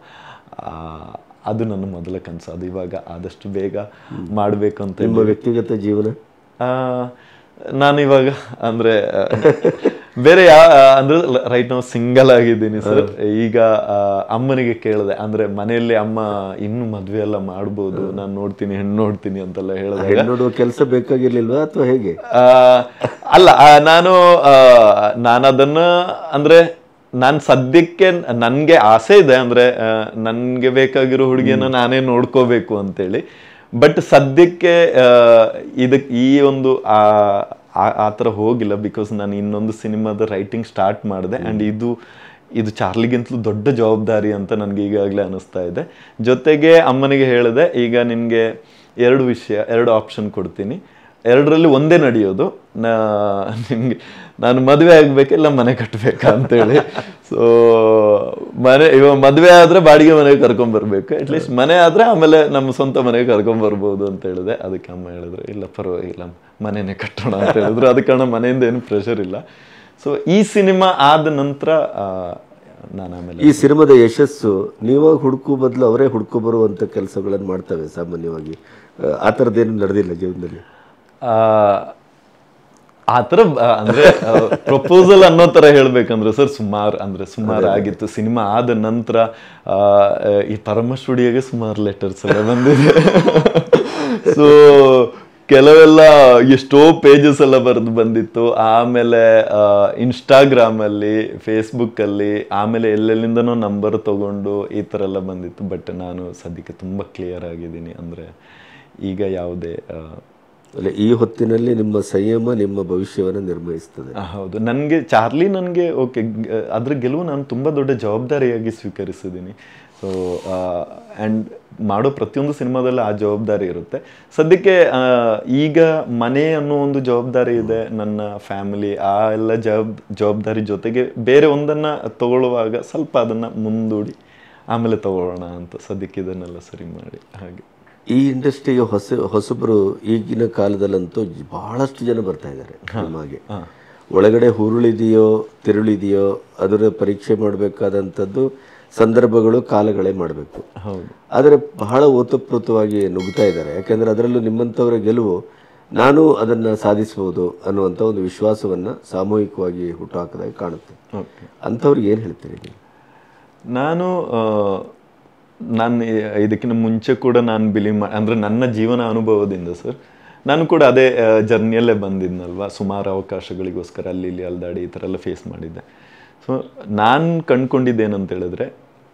ಅದು ನನ್ನ ಮೊದಲ ಕನಸು ಅದು ಇವಾಗ ಆದಷ್ಟು ಬೇಗ ಮಾಡಬೇಕು ಅಂತ ನಿಮ್ಮ ವ್ಯಕ್ತಿಗತ ಜೀವನ ಆ, ನಾನು ಇವಾಗ ಅಂದ್ರೆ ಆ, ಬೇರೆ ಯಾ ಅಂದ್ರೆ ರೈಟ್ ನಾವು ಸಿಂಗಲ್ ಆಗಿದ್ದೀನಿ ಸರ್ ಈಗ ಆ, ಅಮ್ಮನಿಗೆ ಕೇಳಿದೆ ಅಂದ್ರೆ ಮನೆಯಲ್ಲಿ ಅಮ್ಮ ಇನ್ನು ಮದ್ವೆ ಎಲ್ಲ ಮಾಡ್ಬೋದು ನಾನು ನೋಡ್ತೀನಿ ಹೆಣ್ಣು ನೋಡ್ತೀನಿ ಅಂತೆಲ್ಲ ಹೇಳಿದಾಗ ಹೆಣ್ಣು ನೋಡುವ ಕೆಲಸ ಬೇಕಾಗಿರ್ಲಿಲ್ವಾ ಅಥವಾ ಹೇಗೆ ಆ, ಅಲ್ಲ ಆ, ನಾನು ಆ, ನಾನು ಅದನ್ನ ಅಂದ್ರೆ ನಾನು ಸದ್ಯಕ್ಕೆ ನನಗೆ ಆಸೆ ಇದೆ ಅಂದ್ರೆ ನನಗೆ ಬೇಕಾಗಿರೋ ಹುಡುಗಿಯನ್ನ ನಾನೇ ನೋಡ್ಕೋಬೇಕು ಅಂತೇಳಿ ಬಟ್ ಸದ್ಯಕ್ಕೆ ಆ, ಇದಕ್ಕೆ ಈ ಒಂದು ಆ ಆ- ಆ ಥರ ಹೋಗಿಲ್ಲ ಬಿಕಾಸ್ ನಾನು ಇನ್ನೊಂದು ಸಿನಿಮಾದ ರೈಟಿಂಗ್ ಸ್ಟಾರ್ಟ್ ಮಾಡಿದೆ ಆ್ಯಂಡ್ ಇದು ಇದು ಚಾರ್ಲಿಗಿಂತಲೂ ದೊಡ್ಡ ಜವಾಬ್ದಾರಿ ಅಂತ ನನಗೆ ಈಗಾಗಲೇ ಅನ್ನಿಸ್ತಾ ಇದೆ ಜೊತೆಗೆ ಅಮ್ಮನಿಗೆ ಹೇಳಿದೆ ಈಗ ನಿನಗೆ ಎರಡು ವಿಷಯ ಎರಡು ಆಪ್ಷನ್ ಕೊಡ್ತೀನಿ ಎರಡರಲ್ಲಿ ಒಂದೇ ನಡೆಯೋದು ನಾ ನಿಮಗೆ ನಾನು ಮದುವೆ ಆಗ್ಬೇಕಿಲ್ಲ ಮನೆ ಕಟ್ಟಬೇಕಾ ಅಂತೇಳಿ ಸೊ ಮನೆ ಇವಾಗ ಮದ್ವೆ ಆದ್ರೆ ಬಾಡಿಗೆ ಮನೆಗೆ ಕರ್ಕೊಂಡ್ ಬರ್ಬೇಕು ಅಟ್ಲೀಸ್ಟ್ ಮನೆ ಆದ್ರೆ ಆಮೇಲೆ ನಮ್ಮ ಸ್ವಂತ ಮನೆಗೆ ಕರ್ಕೊಂಡ್ ಬರ್ಬೋದು ಅಂತ ಹೇಳಿದೆ ಅದಕ್ಕೆ ಅಮ್ಮ ಹೇಳಿದ್ರು ಇಲ್ಲ ಪರವಾಗಿಲ್ಲ ಮನೆನೇ ಕಟ್ಟೋಣ ಅಂತ ಹೇಳಿದ್ರು ಅದಕ್ಕೆ ಕಾರಣ ಮನೆಯಿಂದ ಏನು ಪ್ರೆಷರ್ ಇಲ್ಲ ಸೊ ಈ ಸಿನಿಮಾ ಆದ ನಂತರ ನಾನು ಆಮೇಲೆ ಈ ಸಿನಿಮಾದ ಯಶಸ್ಸು ನೀವಾಗ ಹುಡುಕು ಬದಲು ಅವರೇ ಹುಡುಕು ಬರುವಂತ ಕೆಲಸಗಳನ್ನು ಮಾಡ್ತವೆ ಸಾಮಾನ್ಯವಾಗಿ ಆ, ಆ ಥರದ್ದೇನು ನಡೆದಿಲ್ಲ ಜೀವನದಲ್ಲಿ ಆ, ಆ ಥರ ಆ, ಅಂದ್ರೆ ಪ್ರಪೋಸಲ್ ಅನ್ನೋ ತರ ಹೇಳ್ಬೇಕಂದ್ರೆ ಸರ್ ಸುಮಾರು ಅಂದ್ರೆ ಸುಮಾರು ಆಗಿತ್ತು ಸಿನಿಮಾ ಆದ ನಂತರ ಆ, ಈ ಪರಮ ಸ್ಟುಡಿಯೋಗೆ ಸುಮಾರು ಲೆಟರ್ಸ್ ಎಲ್ಲ ಬಂದಿದೆ ಸೊ ಕೆಲವೆಲ್ಲ ಎಷ್ಟೋ ಪೇಜಸ್ ಎಲ್ಲ ಬರೆದು ಬಂದಿತ್ತು ಆಮೇಲೆ ಇನ್ಸ್ಟಾಗ್ರಾಮ್ ಅಲ್ಲಿ ಫೇಸ್ಬುಕ್ ಅಲ್ಲಿ ಆಮೇಲೆ ಎಲ್ಲೆಲ್ಲಿಂದನೋ ನಂಬರ್ ತಗೊಂಡು ಈ ಥರ ಎಲ್ಲ ಬಂದಿತ್ತು ಬಟ್ ನಾನು ಸದ್ಯಕ್ಕೆ ತುಂಬಾ ಕ್ಲಿಯರ್ ಆಗಿದ್ದೀನಿ ಅಂದ್ರೆ ಈಗ ಯಾವುದೇ ಆ, ಅಲ್ಲ ಈ ಹೊತ್ತಿನಲ್ಲಿ ನಿಮ್ಮ ಸಂಯಮ ನಿಮ್ಮ ಭವಿಷ್ಯವನ್ನು ನಿರ್ವಹಿಸ್ತದೆ ಆ, ಹೌದು ನನಗೆ ಚಾರ್ಲಿ ನನಗೆ ಓಕೆ ಅದ್ರ ಗೆಲುವು ನಾನು ತುಂಬ ದೊಡ್ಡ ಜವಾಬ್ದಾರಿಯಾಗಿ ಸ್ವೀಕರಿಸಿದ್ದೀನಿ ಸೊ ಆ್ಯಂಡ್ ಮಾಡೋ ಪ್ರತಿಯೊಂದು ಸಿನಿಮಾದಲ್ಲಿ ಆ ಜವಾಬ್ದಾರಿ ಇರುತ್ತೆ ಸದ್ಯಕ್ಕೆ ಆ, ಈಗ ಮನೆ ಅನ್ನೋ ಒಂದು ಜವಾಬ್ದಾರಿ ಇದೆ ನನ್ನ ಫ್ಯಾಮಿಲಿ ಆ ಎಲ್ಲ ಜವಾಬ್ ಜವಾಬ್ದಾರಿ ಜೊತೆಗೆ ಬೇರೆ ಒಂದನ್ನು ತಗೊಳ್ಳುವಾಗ ಸ್ವಲ್ಪ ಅದನ್ನು ಮುಂದೂಡಿ ಆಮೇಲೆ ತಗೊಳ್ಳೋಣ ಅಂತ ಸದ್ಯಕ್ಕೆ ಇದನ್ನೆಲ್ಲ ಸರಿ ಮಾಡಿ ಹಾಗೆ ಈ ಇಂಡಸ್ಟ್ರಿಗೆ ಹೊಸ ಹೊಸಬರು ಈಗಿನ ಕಾಲದಲ್ಲಂತೂ ಜ- ಬಹಳಷ್ಟು ಜನ ಬರ್ತಾ ಇದ್ದಾರೆ ಸಿನಿಮಾಗೆ ಒಳಗಡೆ ಹುರುಳಿದೆಯೋ ತಿರುಳಿದೆಯೋ ಅದರ ಪರೀಕ್ಷೆ ಮಾಡಬೇಕಾದಂಥದ್ದು ಸಂದರ್ಭಗಳು ಕಾಲಗಳೇ ಮಾಡಬೇಕು ಹೌದು ಆದರೆ ಬಹಳ ಓತಪ್ರೋತವಾಗಿ ನುಗ್ತಾ ಇದ್ದಾರೆ ಯಾಕೆಂದ್ರೆ ಅದರಲ್ಲೂ ನಿಮ್ಮಂಥವರ ಗೆಲುವು ನಾನು ಅದನ್ನು ಸಾಧಿಸಬಹುದು ಅನ್ನುವಂಥ ಒಂದು ವಿಶ್ವಾಸವನ್ನು ಸಾಮೂಹಿಕವಾಗಿ ಹುಟ್ಟುಹಾಕದಾಗಿ ಕಾಣುತ್ತೆ ಓಕೆ ಅಂಥವ್ರಿಗೆ ಏನು ಹೇಳ್ತೀರಿ ನೀವು ನಾನು ಆ, ನಾನು ಇ- ಇದಕ್ಕಿಂತ ಮುಂಚೆ ಕೂಡ ನಾನು ಬಿಲೀವ್ ಮಾ ಅಂದರೆ ನನ್ನ ಜೀವನ ಅನುಭವದಿಂದ ಸರ್ ನಾನು ಕೂಡ ಅದೇ ಜರ್ನಿಯಲ್ಲೇ ಬಂದಿದ್ನಲ್ವ ಸುಮಾರು ಅವಕಾಶಗಳಿಗೋಸ್ಕರ ಅಲ್ಲಿ ಇಲ್ಲಿ ಅಲ್ದಾಡಿ ಈ ಥರ ಎಲ್ಲ ಫೇಸ್ ಮಾಡಿದ್ದೆ ಸೊ ನಾನು ಕಂಡ್ಕೊಂಡಿದ್ದೇನಂತ ಹೇಳಿದ್ರೆ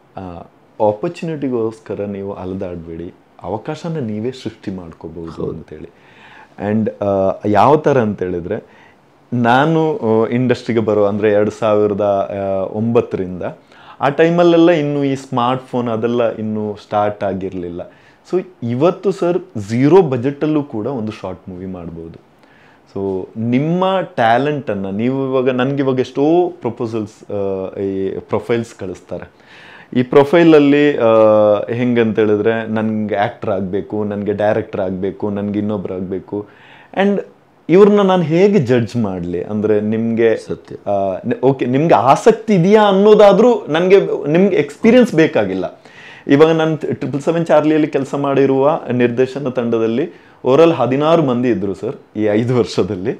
ಆಪರ್ಚುನಿಟಿಗೋಸ್ಕರ ನೀವು ಅಲ್ದಾಡಬೇಡಿ ಅವಕಾಶನ ನೀವೇ ಸೃಷ್ಟಿ ಮಾಡ್ಕೋಬಹುದು ಅಂತೇಳಿ ಆ್ಯಂಡ್ ಯಾವ ಥರ ಅಂತ ಹೇಳಿದ್ರೆ ನಾನು ಇಂಡಸ್ಟ್ರಿಗೆ ಬರೋ ಅಂದರೆ ಎರಡು ಸಾವಿರದ ಆ, ಒಂಬತ್ತರಿಂದ ಆ ಟೈಮಲ್ಲೆಲ್ಲ ಇನ್ನು ಈ ಸ್ಮಾರ್ಟ್ ಫೋನ್ ಅದೆಲ್ಲ ಇನ್ನೂ ಸ್ಟಾರ್ಟ್ ಆಗಿರಲಿಲ್ಲ ಸೊ ಇವತ್ತು ಸರ್ ಝೀರೋ ಬಜೆಟಲ್ಲೂ ಕೂಡ ಒಂದು ಶಾರ್ಟ್ ಮೂವಿ ಮಾಡ್ಬೋದು ಸೊ ನಿಮ್ಮ ಟ್ಯಾಲೆಂಟನ್ನು ನೀವು ಇವಾಗ ನನಗೆ ಇವಾಗ ಎಷ್ಟೋ ಪ್ರಪೋಸಲ್ಸ್ ಈ ಪ್ರೊಫೈಲ್ಸ್ ಕಳಿಸ್ತಾರೆ ಈ ಪ್ರೊಫೈಲಲ್ಲಿ ಹೆಂಗಂತ ಹೇಳಿದ್ರೆ ನನಗೆ ಆ್ಯಕ್ಟ್ರ್ ಆಗಬೇಕು ನನಗೆ ಡೈರೆಕ್ಟರ್ ಆಗಬೇಕು ನನಗೆ ಇನ್ನೊಬ್ರು ಆಗಬೇಕು ಆ್ಯಂಡ್ ಇವ್ರನ್ನ ನಾನು ಹೇಗೆ ಜಡ್ಜ್ ಮಾಡಲಿ ಅಂದರೆ ನಿಮಗೆ ಸತ್ಯ ಓಕೆ ನಿಮ್ಗೆ ಆಸಕ್ತಿ ಇದೆಯಾ ಅನ್ನೋದಾದ್ರೂ ನನಗೆ ನಿಮ್ಗೆ ಎಕ್ಸ್ಪೀರಿಯನ್ಸ್ ಬೇಕಾಗಿಲ್ಲ ಇವಾಗ ನಾನು ಟ್ರಿಪಲ್ ಸೆವೆನ್ ಚಾರ್ಲಿಯಲ್ಲಿ ಕೆಲಸ ಮಾಡಿರುವ ನಿರ್ದೇಶನ ತಂಡದಲ್ಲಿ ಓವರಾಲ್ ಹದಿನಾರು ಮಂದಿ ಇದ್ರು ಸರ್ ಈ ಐದು ವರ್ಷದಲ್ಲಿ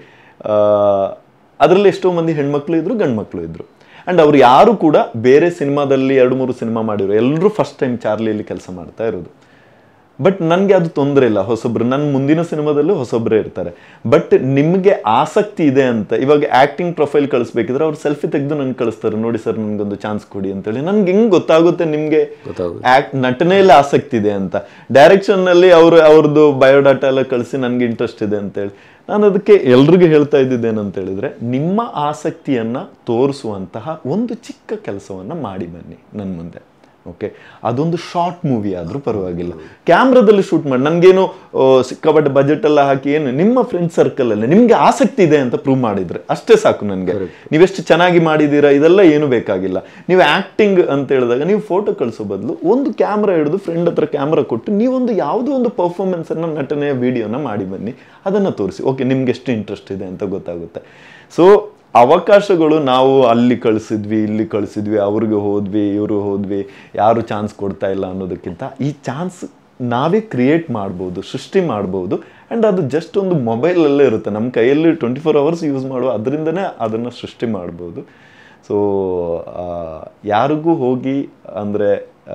ಅದರಲ್ಲಿ ಎಷ್ಟೋ ಮಂದಿ ಹೆಣ್ಮಕ್ಳು ಇದ್ರು ಗಂಡು ಮಕ್ಕಳು ಇದ್ರು ಆ್ಯಂಡ್ ಅವ್ರು ಯಾರು ಕೂಡ ಬೇರೆ ಸಿನಿಮಾದಲ್ಲಿ ಎರಡು ಮೂರು ಸಿನಿಮಾ ಮಾಡಿರೋ ಎಲ್ಲರೂ ಫಸ್ಟ್ ಟೈಮ್ ಚಾರ್ಲಿಯಲ್ಲಿ ಕೆಲಸ ಮಾಡ್ತಾ ಇರೋದು ಬಟ್ ನನಗೆ ಅದು ತೊಂದರೆ ಇಲ್ಲ ಹೊಸಬ್ರು ನನ್ನ ಮುಂದಿನ ಸಿನಿಮಾದಲ್ಲೂ ಹೊಸಬ್ರೇ ಇರ್ತಾರೆ ಬಟ್ ನಿಮಗೆ ಆಸಕ್ತಿ ಇದೆ ಅಂತ ಇವಾಗ ಆ್ಯಕ್ಟಿಂಗ್ ಪ್ರೊಫೈಲ್ ಕಳಿಸ್ಬೇಕಿದ್ರೆ ಅವ್ರು ಸೆಲ್ಫಿ ತೆಗೆದು ನಂಗೆ ಕಳಿಸ್ತಾರೆ ನೋಡಿ ಸರ್ ನನಗೊಂದು ಚಾನ್ಸ್ ಕೊಡಿ ಅಂತೇಳಿ ನನ್ಗೆ ಹೆಂಗೆ ಗೊತ್ತಾಗುತ್ತೆ ನಿಮಗೆ ಗೊತ್ತಾಗುತ್ತೆ ಆಕ್ಟ್ ನಟನೆಯಲ್ಲಿ ಆಸಕ್ತಿ ಇದೆ ಅಂತ ಡೈರೆಕ್ಷನ್ ನಲ್ಲಿ ಅವರು ಅವ್ರದ್ದು ಬಯೋಡಾಟಾ ಎಲ್ಲ ಕಳಿಸಿ ನನಗೆ ಇಂಟ್ರೆಸ್ಟ್ ಇದೆ ಅಂತೇಳಿ ನಾನು ಅದಕ್ಕೆ ಎಲ್ರಿಗೂ ಹೇಳ್ತಾ ಇದ್ದಿದ್ದೇನಂತ ಹೇಳಿದ್ರೆ ನಿಮ್ಮ ಆಸಕ್ತಿಯನ್ನ ತೋರಿಸುವಂತಹ ಒಂದು ಚಿಕ್ಕ ಕೆಲಸವನ್ನ ಮಾಡಿ ಬನ್ನಿ ನನ್ನ ಮುಂದೆ ಓಕೆ ಅದೊಂದು ಶಾರ್ಟ್ ಮೂವಿ ಆದ್ರೂ ಪರವಾಗಿಲ್ಲ ಕ್ಯಾಮ್ರಾದಲ್ಲಿ ಶೂಟ್ ಮಾಡಿ ನನಗೇನು ಸಿಕ್ಕಾಪಟ್ಟೆ ಬಜೆಟ್ ಎಲ್ಲ ಹಾಕಿ ಏನು ನಿಮ್ಮ ಫ್ರೆಂಡ್ ಸರ್ಕಲ್ ಅಲ್ಲಿ ನಿಮ್ಗೆ ಆಸಕ್ತಿ ಇದೆ ಅಂತ ಪ್ರೂವ್ ಮಾಡಿದ್ರೆ ಅಷ್ಟೇ ಸಾಕು ನನಗೆ ನೀವೆಷ್ಟು ಚೆನ್ನಾಗಿ ಮಾಡಿದ್ದೀರಾ ಇದೆಲ್ಲ ಏನು ಬೇಕಾಗಿಲ್ಲ ನೀವು ಆಕ್ಟಿಂಗ್ ಅಂತ ಹೇಳಿದಾಗ ನೀವು ಫೋಟೋ ಕಳಿಸೋ ಬದಲು ಒಂದು ಕ್ಯಾಮ್ರಾ ಹಿಡಿದು ಫ್ರೆಂಡ್ ಹತ್ರ ಕ್ಯಾಮ್ರಾ ಕೊಟ್ಟು ನೀವೊಂದು ಯಾವುದೋ ಒಂದು ಪರ್ಫಾರ್ಮೆನ್ಸ್ ಅನ್ನ ನಟನೆಯ ವಿಡಿಯೋನ ಮಾಡಿ ಬನ್ನಿ ಅದನ್ನ ತೋರಿಸಿ ಓಕೆ ನಿಮ್ಗೆ ಎಷ್ಟು ಇಂಟ್ರೆಸ್ಟ್ ಇದೆ ಅಂತ ಗೊತ್ತಾಗುತ್ತೆ ಸೊ ಅವಕಾಶಗಳು ನಾವು ಅಲ್ಲಿ ಕಳಿಸಿದ್ವಿ ಇಲ್ಲಿ ಕಳಿಸಿದ್ವಿ ಅವ್ರಿಗೆ ಹೋದ್ವಿ ಇವರು ಹೋದ್ವಿ ಯಾರು ಚಾನ್ಸ್ ಕೊಡ್ತಾ ಇಲ್ಲ ಅನ್ನೋದಕ್ಕಿಂತ ಈ ಚಾನ್ಸ್ ನಾವೇ ಕ್ರಿಯೇಟ್ ಮಾಡ್ಬೋದು ಸೃಷ್ಟಿ ಮಾಡ್ಬೋದು ಆ್ಯಂಡ್ ಅದು ಜಸ್ಟ್ ಒಂದು ಮೊಬೈಲಲ್ಲೇ ಇರುತ್ತೆ ನಮ್ಮ ಕೈಯಲ್ಲಿ ಟ್ವೆಂಟಿ ಫೋರ್ ಅವರ್ಸ್ ಯೂಸ್ ಮಾಡುವ ಅದರಿಂದನೇ ಅದನ್ನು ಸೃಷ್ಟಿ ಮಾಡ್ಬೋದು ಸೊ ಯಾರಿಗೂ ಹೋಗಿ ಅಂದರೆ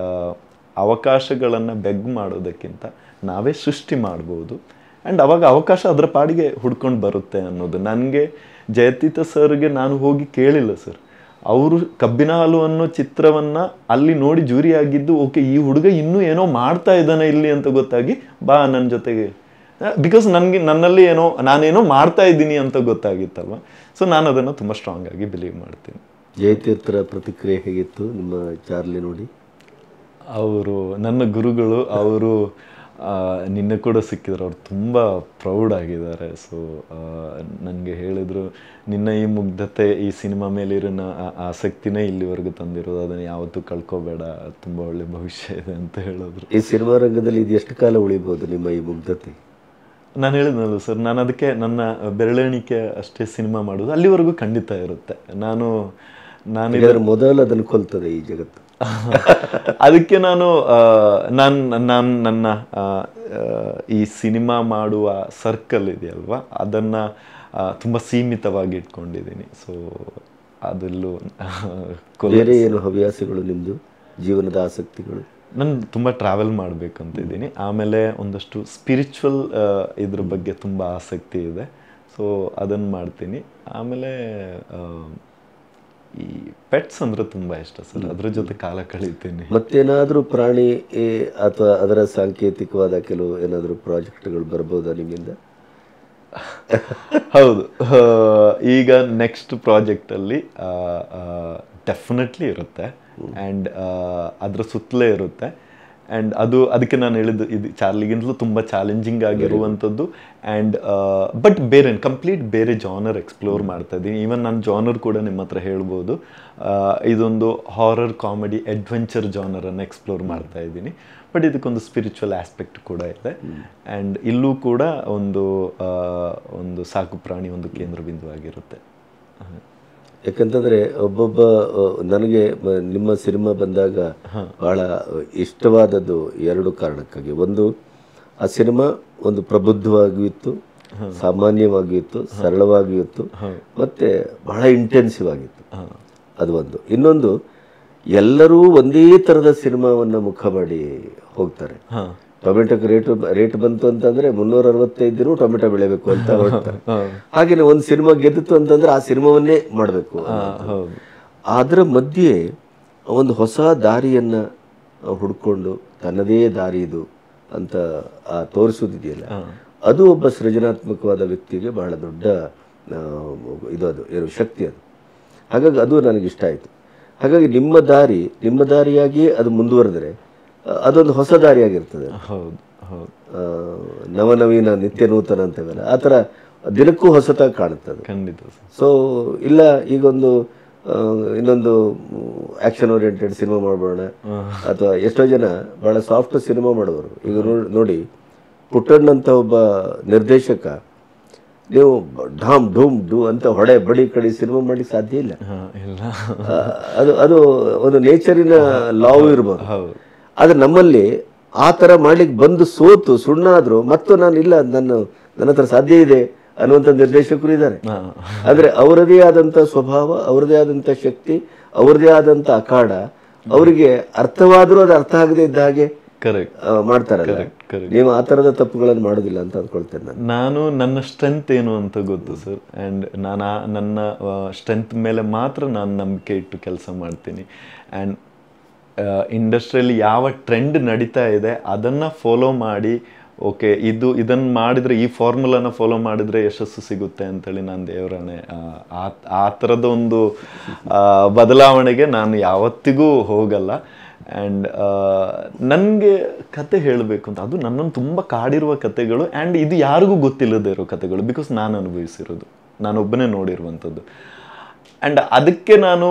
ಅವಕಾಶಗಳನ್ನು ಬೆಗ್ ಮಾಡೋದಕ್ಕಿಂತ ನಾವೇ ಸೃಷ್ಟಿ ಮಾಡ್ಬೋದು ಆ್ಯಂಡ್ ಅವಾಗ ಅವಕಾಶ ಅದರ ಪಾಡಿಗೆ ಹುಡ್ಕೊಂಡು ಬರುತ್ತೆ ಅನ್ನೋದು ನನಗೆ ಜಯತೀತ ಸರ್ಗೆ ನಾನು ಹೋಗಿ ಕೇಳಿಲ್ಲ ಸರ್ ಅವರು ಕಬ್ಬಿನ ಹಾಲು ಅನ್ನೋ ಚಿತ್ರವನ್ನ ಅಲ್ಲಿ ನೋಡಿ ಜೂರಿ ಆಗಿದ್ದು ಓಕೆ ಈ ಹುಡುಗ ಇನ್ನೂ ಏನೋ ಮಾಡ್ತಾ ಇದ್ದಾನೆ ಇಲ್ಲಿ ಅಂತ ಗೊತ್ತಾಗಿ ಬಾ ನನ್ನ ಜೊತೆಗೆ ಬಿಕಾಸ್ ನನಗೆ ನನ್ನಲ್ಲಿ ಏನೋ ನಾನೇನೋ ಮಾಡ್ತಾ ಇದ್ದೀನಿ ಅಂತ ಗೊತ್ತಾಗಿತ್ತಲ್ವ ಸೊ ನಾನು ಅದನ್ನು ತುಂಬ ಸ್ಟ್ರಾಂಗ್ ಆಗಿ ಬಿಲೀವ್ ಮಾಡ್ತೀನಿ ಜಯತೀರ್ಥರ ಪ್ರತಿಕ್ರಿಯೆ ಹೇಗಿತ್ತು ನಿಮ್ಮ ಚಾರ್ಲಿ ನೋಡಿ ಅವರು ನನ್ನ ಗುರುಗಳು ಅವರು ಆ, ನಿನ್ನೆ ಕೂಡ ಸಿಕ್ಕಿದ್ರು ಅವ್ರು ತುಂಬ ಪ್ರೌಡ್ ಆಗಿದ್ದಾರೆ ಸೊ ನನಗೆ ಹೇಳಿದರು ನಿನ್ನ ಈ ಮುಗ್ಧತೆ ಈ ಸಿನಿಮಾ ಮೇಲಿರೋ ಆ- ಆಸಕ್ತಿನೇ ಇಲ್ಲಿವರೆಗೂ ತಂದಿರೋದು ಅದನ್ನು ಯಾವತ್ತೂ ಕಳ್ಕೊಬೇಡ ತುಂಬ ಒಳ್ಳೆ ಭವಿಷ್ಯ ಇದೆ ಅಂತ ಹೇಳಿದ್ರು ಈ ಸಿನಿಮಾ ರಂಗದಲ್ಲಿ ಇದು ಎಷ್ಟು ಕಾಲ ಉಳಿಬಹುದು ನಿಮ್ಮ ಈ ಮುಗ್ಧತೆ ನಾನು ಹೇಳಿದ್ನಲ್ಲ ಸರ್ ನಾನು ಅದಕ್ಕೆ ನನ್ನ ಬೆರಳೆಣಿಕೆ ಅಷ್ಟೇ ಸಿನಿಮಾ ಮಾಡೋದು ಅಲ್ಲಿವರೆಗೂ ಖಂಡಿತ ಇರುತ್ತೆ ನಾನು ನಾನು ಯಾಕಂದ್ರೆ ಮೊದಲು ಅದನ್ನು ಕೊಲ್ತದೆ ಈ ಜಗತ್ತು ಅದಕ್ಕೆ ನಾನು ನಾನು ನಾನು ನನ್ನ ಆ, ಆ, ಈ ಸಿನಿಮಾ ಮಾಡುವ ಸರ್ಕಲ್ ಇದೆಯಲ್ವಾ ಅದನ್ನು ತುಂಬ ಸೀಮಿತವಾಗಿ ಇಟ್ಕೊಂಡಿದ್ದೀನಿ ಸೊ ಅದೆಲ್ಲೂ ಕೊಲ್ ಬೇರೆ ಏನು ಹವ್ಯಾಸಗಳು ನಿಮ್ದು ಜೀವನದ ಆಸಕ್ತಿಗಳು ನಾನು ತುಂಬ ಟ್ರಾವೆಲ್ ಮಾಡಬೇಕು ಅಂತ ಇದ್ದೀನಿ ಆಮೇಲೆ ಒಂದಷ್ಟು ಸ್ಪಿರಿಚುವಲ್ ಇದ್ರ ಬಗ್ಗೆ ತುಂಬ ಆಸಕ್ತಿ ಇದೆ ಸೊ ಅದನ್ನು ಮಾಡ್ತೀನಿ ಆಮೇಲೆ ಆ, ಈ ಪೆಟ್ಸ್ ಅಂದರೆ ತುಂಬ ಇಷ್ಟ ಸರ್ ಅದ್ರ ಜೊತೆ ಕಾಲ ಕಳೀತೀನಿ ಮತ್ತೇನಾದ್ರೂ ಪ್ರಾಣಿ ಏ, ಅಥವಾ ಅದರ ಸಾಂಕೇತಿಕವಾದ ಕೆಲವು ಏನಾದರೂ ಪ್ರಾಜೆಕ್ಟ್ಗಳು ಬರ್ಬೋದಾ ನಿಮ್ಮಿಂದ ಹೌದು ಆ, ಈಗ ನೆಕ್ಸ್ಟ್ ಪ್ರಾಜೆಕ್ಟಲ್ಲಿ ಡೆಫಿನೆಟ್ಲಿ ಇರುತ್ತೆ ಆ್ಯಂಡ್ ಅದ್ರ ಸುತ್ತಲೇ ಇರುತ್ತೆ ಆ್ಯಂಡ್ ಅದು ಅದಕ್ಕೆ ನಾನು ಹೇಳಿದ್ದು ಇದು ಚಾರ್ಲಿಗಿಂತಲೂ ತುಂಬ ಚಾಲೆಂಜಿಂಗ್ ಆಗಿರುವಂಥದ್ದು ಆ್ಯಂಡ್ ಬಟ್ ಬೇರೆ ಕಂಪ್ಲೀಟ್ ಬೇರೆ ಜಾನರ್ ಎಕ್ಸ್ಪ್ಲೋರ್ ಮಾಡ್ತಾ ಇದ್ದೀನಿ ಈವನ್ ನಾನು ಜಾನರ್ ಕೂಡ ನಿಮ್ಮ ಹತ್ರ ಹೇಳ್ಬೋದು ಆ, ಇದೊಂದು ಹಾರರ್ ಕಾಮಿಡಿ ಅಡ್ವೆಂಚರ್ ಜಾನರನ್ನು ಎಕ್ಸ್ಪ್ಲೋರ್ ಮಾಡ್ತಾ ಇದ್ದೀನಿ ಬಟ್ ಇದಕ್ಕೊಂದು ಸ್ಪಿರಿಚುವಲ್ ಆಸ್ಪೆಕ್ಟ್ ಕೂಡ ಇದೆ ಆ್ಯಂಡ್ ಇಲ್ಲೂ ಕೂಡ ಒಂದು ಆ, ಒಂದು ಸಾಕು ಪ್ರಾಣಿ ಒಂದು ಕೇಂದ್ರ ಬಿಂದುವಾಗಿರುತ್ತೆ ಯಾಕಂತಂದ್ರೆ ಒಬ್ಬೊಬ್ಬ ಆ, ನನಗೆ ಮ- ನಿಮ್ಮ ಸಿನಿಮಾ ಬಂದಾಗ ಬಹಳ ಇಷ್ಟವಾದದ್ದು ಎರಡು ಕಾರಣಕ್ಕಾಗಿ ಒಂದು ಆ ಸಿನಿಮಾ ಒಂದು ಪ್ರಬುದ್ಧವಾಗಿಯೂ ಇತ್ತು ಸಾಮಾನ್ಯವಾಗಿಯೂ ಇತ್ತು ಸರಳವಾಗಿಯೂ ಇತ್ತು ಮತ್ತೆ ಬಹಳ ಇಂಟೆನ್ಸಿವ್ ಆಗಿತ್ತು ಅದು ಒಂದು ಇನ್ನೊಂದು ಎಲ್ಲರೂ ಒಂದೇ ತರದ ಸಿನಿಮಾವನ್ನ ಮುಖ ಮಾಡಿ ಹೋಗ್ತಾರೆ ಹಾಂ ಟೊಮೆಟೊಗೆ ರೇಟ್ ರೇಟ್ ಬಂತು ಅಂತಂದ್ರೆ ಮುನ್ನೂರ ಅರವತ್ತೈದು ದಿನ ಟೊಮೆಟೊ ಬೆಳಿಬೇಕು ಅಂತ ಹೊರಡ್ತಾರೆ ಹಾಗೇನೆ ಒಂದು ಸಿನಿಮಾ ಗೆದ್ದಿತ್ತು ಅಂತಂದ್ರೆ ಆ ಸಿನಿಮಾವನ್ನೇ ಮಾಡಬೇಕು ಹೌದು ಅದರ ಮಧ್ಯೆ ಒಂದು ಹೊಸ ದಾರಿಯನ್ನ ಹುಡ್ಕೊಂಡು ತನ್ನದೇ ದಾರಿ ಇದು ಅಂತ ಆ ತೋರಿಸೋದಿದೆಯಲ್ಲ ಅದು ಒಬ್ಬ ಸೃಜನಾತ್ಮಕವಾದ ವ್ಯಕ್ತಿಗೆ ಬಹಳ ದೊಡ್ಡ ಆ, ಇದು ಅದು ಏನು ಶಕ್ತಿ ಅದು ಹಾಗಾಗಿ ಅದು ನನಗೆ ಇಷ್ಟ ಆಯಿತು ಹಾಗಾಗಿ ನಿಮ್ಮ ದಾರಿ ನಿಮ್ಮ ದಾರಿಯಾಗಿಯೇ ಅದು ಮುಂದುವರೆದರೆ ಆ, ಅದೊಂದು ಹೊಸ ದಾರಿಯಾಗಿರ್ತದೆ ಹೌದು ಹೌದು ಆ, ನವನವೀನ ನಿತ್ಯ ನೂತನ ಅಂತೇವಲ್ಲ ಆ ಥರ ದಿನಕ್ಕೂ ಹೊಸತಾಗಿ ಕಾಣುತ್ತದೆ ಖಂಡಿತ ಸರ್ ಸೊ ಇಲ್ಲ ಈಗೊಂದು ಆ, ಇನ್ನೊಂದು ಆಕ್ಷನ್ ಓರಿಯೆಂಟೆಡ್ ಸಿನಿಮಾ ಮಾಡ್ಬೋಣ ಅಥವಾ ಎಷ್ಟೋ ಜನ ಬಹಳ ಸಾಫ್ಟ್ ಸಿನಿಮಾ ಮಾಡೋರು ಈಗ ನೋ- ನೋಡಿ ಪುಟ್ಟಣ್ಣ ಅಂತ ಒಬ್ಬ ನಿರ್ದೇಶಕ ನೀವು ಢಾಮ್ ಢೂಮ್ ಢೂ ಅಂತ ಹೊಡೆ ಬಡಿ ಕಡಿ ಸಿನಿಮಾ ಮಾಡಿ ಸಾಧ್ಯ ಇಲ್ಲ ಹಾಂ ಇಲ್ಲ ಆ, ಅದು ಅದು ಒಂದು ನೇಚರಿನ ಲಾವ್ ಇರ್ಬೋದು ಹೌದು ಆದ್ರೆ ನಮ್ಮಲ್ಲಿ ಆ ತರ ಮಾಡ್ಲಿಕ್ಕೆ ಬಂದು ಸೋತು ಸುಣ್ಣಾದ್ರು ಮತ್ತು ನಾನು ಇಲ್ಲ ನನ್ನ ನನ್ನ ಹತ್ರ ಸಾಧ್ಯ ಇದೆ ಅನ್ನುವಂಥ ನಿರ್ದೇಶಕರು ಇದ್ದಾರೆ ಹಾಂ ಅಂದ್ರೆ ಅವರದೇ ಆದಂತ ಸ್ವಭಾವ ಅವರದೇ ಆದಂತ ಶಕ್ತಿ ಅವರದೇ ಆದಂತ ಅಖಾಡ ಅವರಿಗೆ ಅರ್ಥವಾದರೂ ಅದು ಅರ್ಥ ಆಗದೆ ಇದ್ದ ಹಾಗೆ ಕರೆಕ್ಟ್ ಆ, ಮಾಡ್ತಾರಲ್ಲ correct. ನೀವು ಆ ತರದ ತಪ್ಪುಗಳನ್ನು ಮಾಡೋದಿಲ್ಲ ಅಂತ ಅಂದ್ಕೊಳ್ತೇನೆ ನಾನು ನಾನು ನನ್ನ ಸ್ಟ್ರೆಂತ್ ಏನು ಅಂತ ಗೊತ್ತು ಸರ್ ಆ್ಯಂಡ್ ನಾನು ಆ- ನನ್ನ ಸ್ಟ್ರೆಂತ್ ಮೇಲೆ ಮಾತ್ರ ನಾನು ನಂಬಿಕೆ ಇಟ್ಟು ಕೆಲಸ ಮಾಡ್ತೀನಿ ಆ್ಯಂಡ್ ಇಂಡಸ್ಟ್ರಿಯಲ್ಲಿ ಯಾವ ಟ್ರೆಂಡ್ ನಡೀತಾ ಇದೆ ಅದನ್ನು ಫಾಲೋ ಮಾಡಿ ಓಕೆ ಇದು ಇದನ್ನು ಮಾಡಿದರೆ ಈ ಫಾರ್ಮುಲಾನ ಫಾಲೋ ಮಾಡಿದರೆ ಯಶಸ್ಸು ಸಿಗುತ್ತೆ ಅಂತೇಳಿ ನಾನು ದೇವರಾಣೆ ಆ ಆ ಥರದ ಒಂದು ಆ, ಬದಲಾವಣೆಗೆ ನಾನು ಯಾವತ್ತಿಗೂ ಹೋಗಲ್ಲ ಆ್ಯಂಡ್ ನನಗೆ ಕತೆ ಹೇಳಬೇಕು ಅಂತ ಅದು ನನ್ನನ್ನು ತುಂಬ ಕಾಡಿರುವ ಕತೆಗಳು ಆ್ಯಂಡ್ ಇದು ಯಾರಿಗೂ ಗೊತ್ತಿಲ್ಲದೆ ಇರೋ ಕತೆಗಳು ಬಿಕಾಸ್ ನಾನು ಅನುಭವಿಸಿರೋದು ನಾನೊಬ್ಬನೇ ನೋಡಿರುವಂಥದ್ದು ಆ್ಯಂಡ್ ಅದಕ್ಕೆ ನಾನು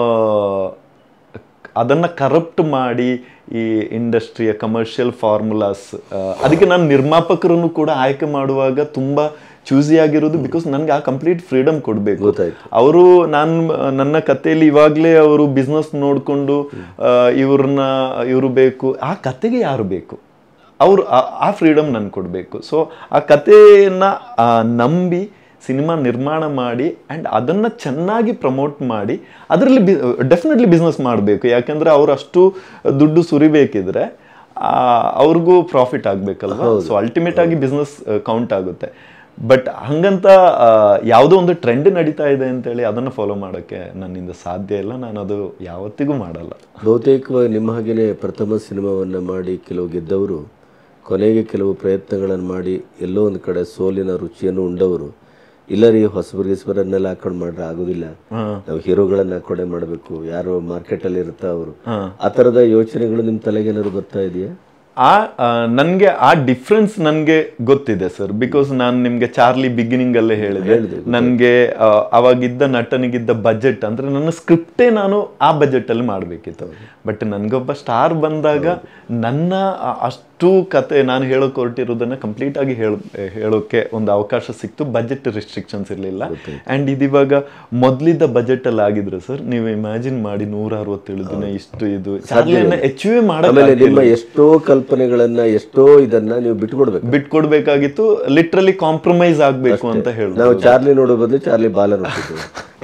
ಅದನ್ನು ಕರಪ್ಟ್ ಮಾಡಿ ಈ ಇಂಡಸ್ಟ್ರಿಯ ಕಮರ್ಷಿಯಲ್ ಫಾರ್ಮುಲಾಸ್ ಅದಕ್ಕೆ ನಾನು ನಿರ್ಮಾಪಕರನ್ನು ಕೂಡ ಆಯ್ಕೆ ಮಾಡುವಾಗ ತುಂಬ ಚೂಸಿ ಆಗಿರೋದು ಬಿಕಾಸ್ ನನಗೆ ಆ ಕಂಪ್ಲೀಟ್ ಫ್ರೀಡಮ್ ಕೊಡಬೇಕು ಗೊತ್ತಾಯ್ತು ಅವರು ನಾನು ನನ್ನ ಕಥೆಯಲ್ಲಿ ಇವಾಗಲೇ ಅವರು ಬಿಸ್ನೆಸ್ ನೋಡಿಕೊಂಡು ಇವ್ರನ್ನ ಇವರು ಬೇಕು ಆ ಕತೆಗೆ ಯಾರು ಬೇಕು ಅವರು ಆ- ಆ ಫ್ರೀಡಮ್ ನನ್ಗೆ ಕೊಡಬೇಕು ಸೊ ಆ ಕಥೆಯನ್ನು ನಂಬಿ ಸಿನಿಮಾ ನಿರ್ಮಾಣ ಮಾಡಿ ಆ್ಯಂಡ್ ಅದನ್ನು ಚೆನ್ನಾಗಿ ಪ್ರಮೋಟ್ ಮಾಡಿ ಅದರಲ್ಲಿ ಬಿ ಡೆಫಿನೆಟ್ಲಿ ಬಿಸ್ನೆಸ್ ಮಾಡಬೇಕು ಯಾಕೆಂದರೆ ಅವ್ರು ಅಷ್ಟು ದುಡ್ಡು ಸುರಿಬೇಕಿದ್ರೆ ಆ, ಅವ್ರಿಗೂ ಪ್ರಾಫಿಟ್ ಆಗಬೇಕಲ್ವ ಸೊ ಅಲ್ಟಿಮೇಟ್ ಆಗಿ ಬಿಸ್ನೆಸ್ ಕೌಂಟ್ ಆಗುತ್ತೆ ಬಟ್ ಹಂಗಂತ ಆ, ಯಾವುದೋ ಒಂದು ಟ್ರೆಂಡ್ ನಡೀತಾ ಇದೆ ಅಂತೇಳಿ ಅದನ್ನು ಫಾಲೋ ಮಾಡೋಕ್ಕೆ ನನ್ನಿಂದ ಸಾಧ್ಯ ಇಲ್ಲ ನಾನು ಅದು ಯಾವತ್ತಿಗೂ ಮಾಡಲ್ಲ ಬಹುತೇಕವಾಗಿ ನಿಮ್ಮ ಹಾಗೇನೆ ಪ್ರಥಮ ಸಿನಿಮಾವನ್ನ ಮಾಡಿ ಕೆಲವು ಗೆದ್ದವರು ಕೊನೆಗೆ ಕೆಲವು ಪ್ರಯತ್ನಗಳನ್ನು ಮಾಡಿ ಎಲ್ಲೋ ಒಂದು ಕಡೆ ಸೋಲಿನ ರುಚಿಯನ್ನು ಉಂಡವರು ಇಲ್ಲ ರೀ ಹೊಸಬರು ಗಿಸ್ಬರನ್ನೆಲ್ಲ ಹಾಕೊಂಡು ಮಾಡ್ರೆ ಆಗೋದಿಲ್ಲ ನಾವು ಹೀರೋಗಳನ್ನ ಹಾಕೊಂಡೇ ಮಾಡಬೇಕು ಯಾರು ಮಾರ್ಕೆಟಲ್ಲಿ ಇರ್ತಾ ಅವರು ಆ ಥರದ ಯೋಚನೆಗಳು ನಿಮ್ಮ ತಲೆಗೆ ಏನಾದ್ರು ಬರ್ತಾ ಇದೆಯಾ ಆ ನನಗೆ ಆ ಡಿಫ್ರೆನ್ಸ್ ನನಗೆ ಗೊತ್ತಿದೆ ಸರ್ ಬಿಕಾಸ್ ನಾನು ನಿಮಗೆ ಚಾರ್ಲಿ ಬಿಗಿನಿಂಗ್ ಅಲ್ಲೇ ಹೇಳಿದೆ ನನಗೆ ಅವಾಗಿದ್ದ ನಟನಿಗಿದ್ದ ಬಜೆಟ್ ಅಂದ್ರೆ ನನ್ನ ಸ್ಕ್ರಿಪ್ಟೇ ನಾನು ಆ ಬಜೆಟ್ ಅಲ್ಲಿ ಮಾಡಬೇಕಿತ್ತು ಬಟ್ ನನಗೊಬ್ಬ ಸ್ಟಾರ್ ಬಂದಾಗ ನನ್ನ ಆ- ಅಷ್ಟು ಕತೆ ನಾನು ಹೇಳೋಕೆ ಹೊರಟಿರೋದನ್ನ ಕಂಪ್ಲೀಟ್ ಆಗಿ ಹೇಳ ಹೇಳೋಕೆ ಒಂದು ಅವಕಾಶ ಸಿಕ್ತು ಬಜೆಟ್ ರಿಸ್ಟ್ರಿಕ್ಷನ್ಸ್ ಇರಲಿಲ್ಲ ಆ್ಯಂಡ್ ಇದಿವಾಗ ಮೊದಲಿದ್ದ ಬಜೆಟ್ ಅಲ್ಲಿ ಆಗಿದ್ರೆ ಸರ್ ನೀವು ಇಮ್ಯಾಜಿನ್ ಮಾಡಿ ನೂರ ಅರವತ್ತೇಳು ದಿನ ಇಷ್ಟು ಇದು ಚಾರ್ಲಿಯನ್ನ ಅಚೀವ್ ಆಮೇಲೆ ಮಾಡಕ್ಕೆ ನಿಮ್ಮ ಎಷ್ಟೋ ಕಲ್ಪನೆಗಳನ್ನ ಎಷ್ಟೋ ಇದನ್ನ ನೀವು ಬಿಟ್ಕೊಡ್ಬೇಕು ಬಿಟ್ಕೊಡ್ಬೇಕಾಗಿತ್ತು ಲಿಟ್ರಲಿ ಕಾಂಪ್ರಮೈಸ್ ಆಗ್ಬೇಕು ಅಂತ ಹೇಳುದು ನಾವು ಚಾರ್ಲಿ ನೋಡೋ ಬದಲು ಚಾರ್ಲಿ ಬಾಲ ನೋಡ್ತಿದ್ವಿ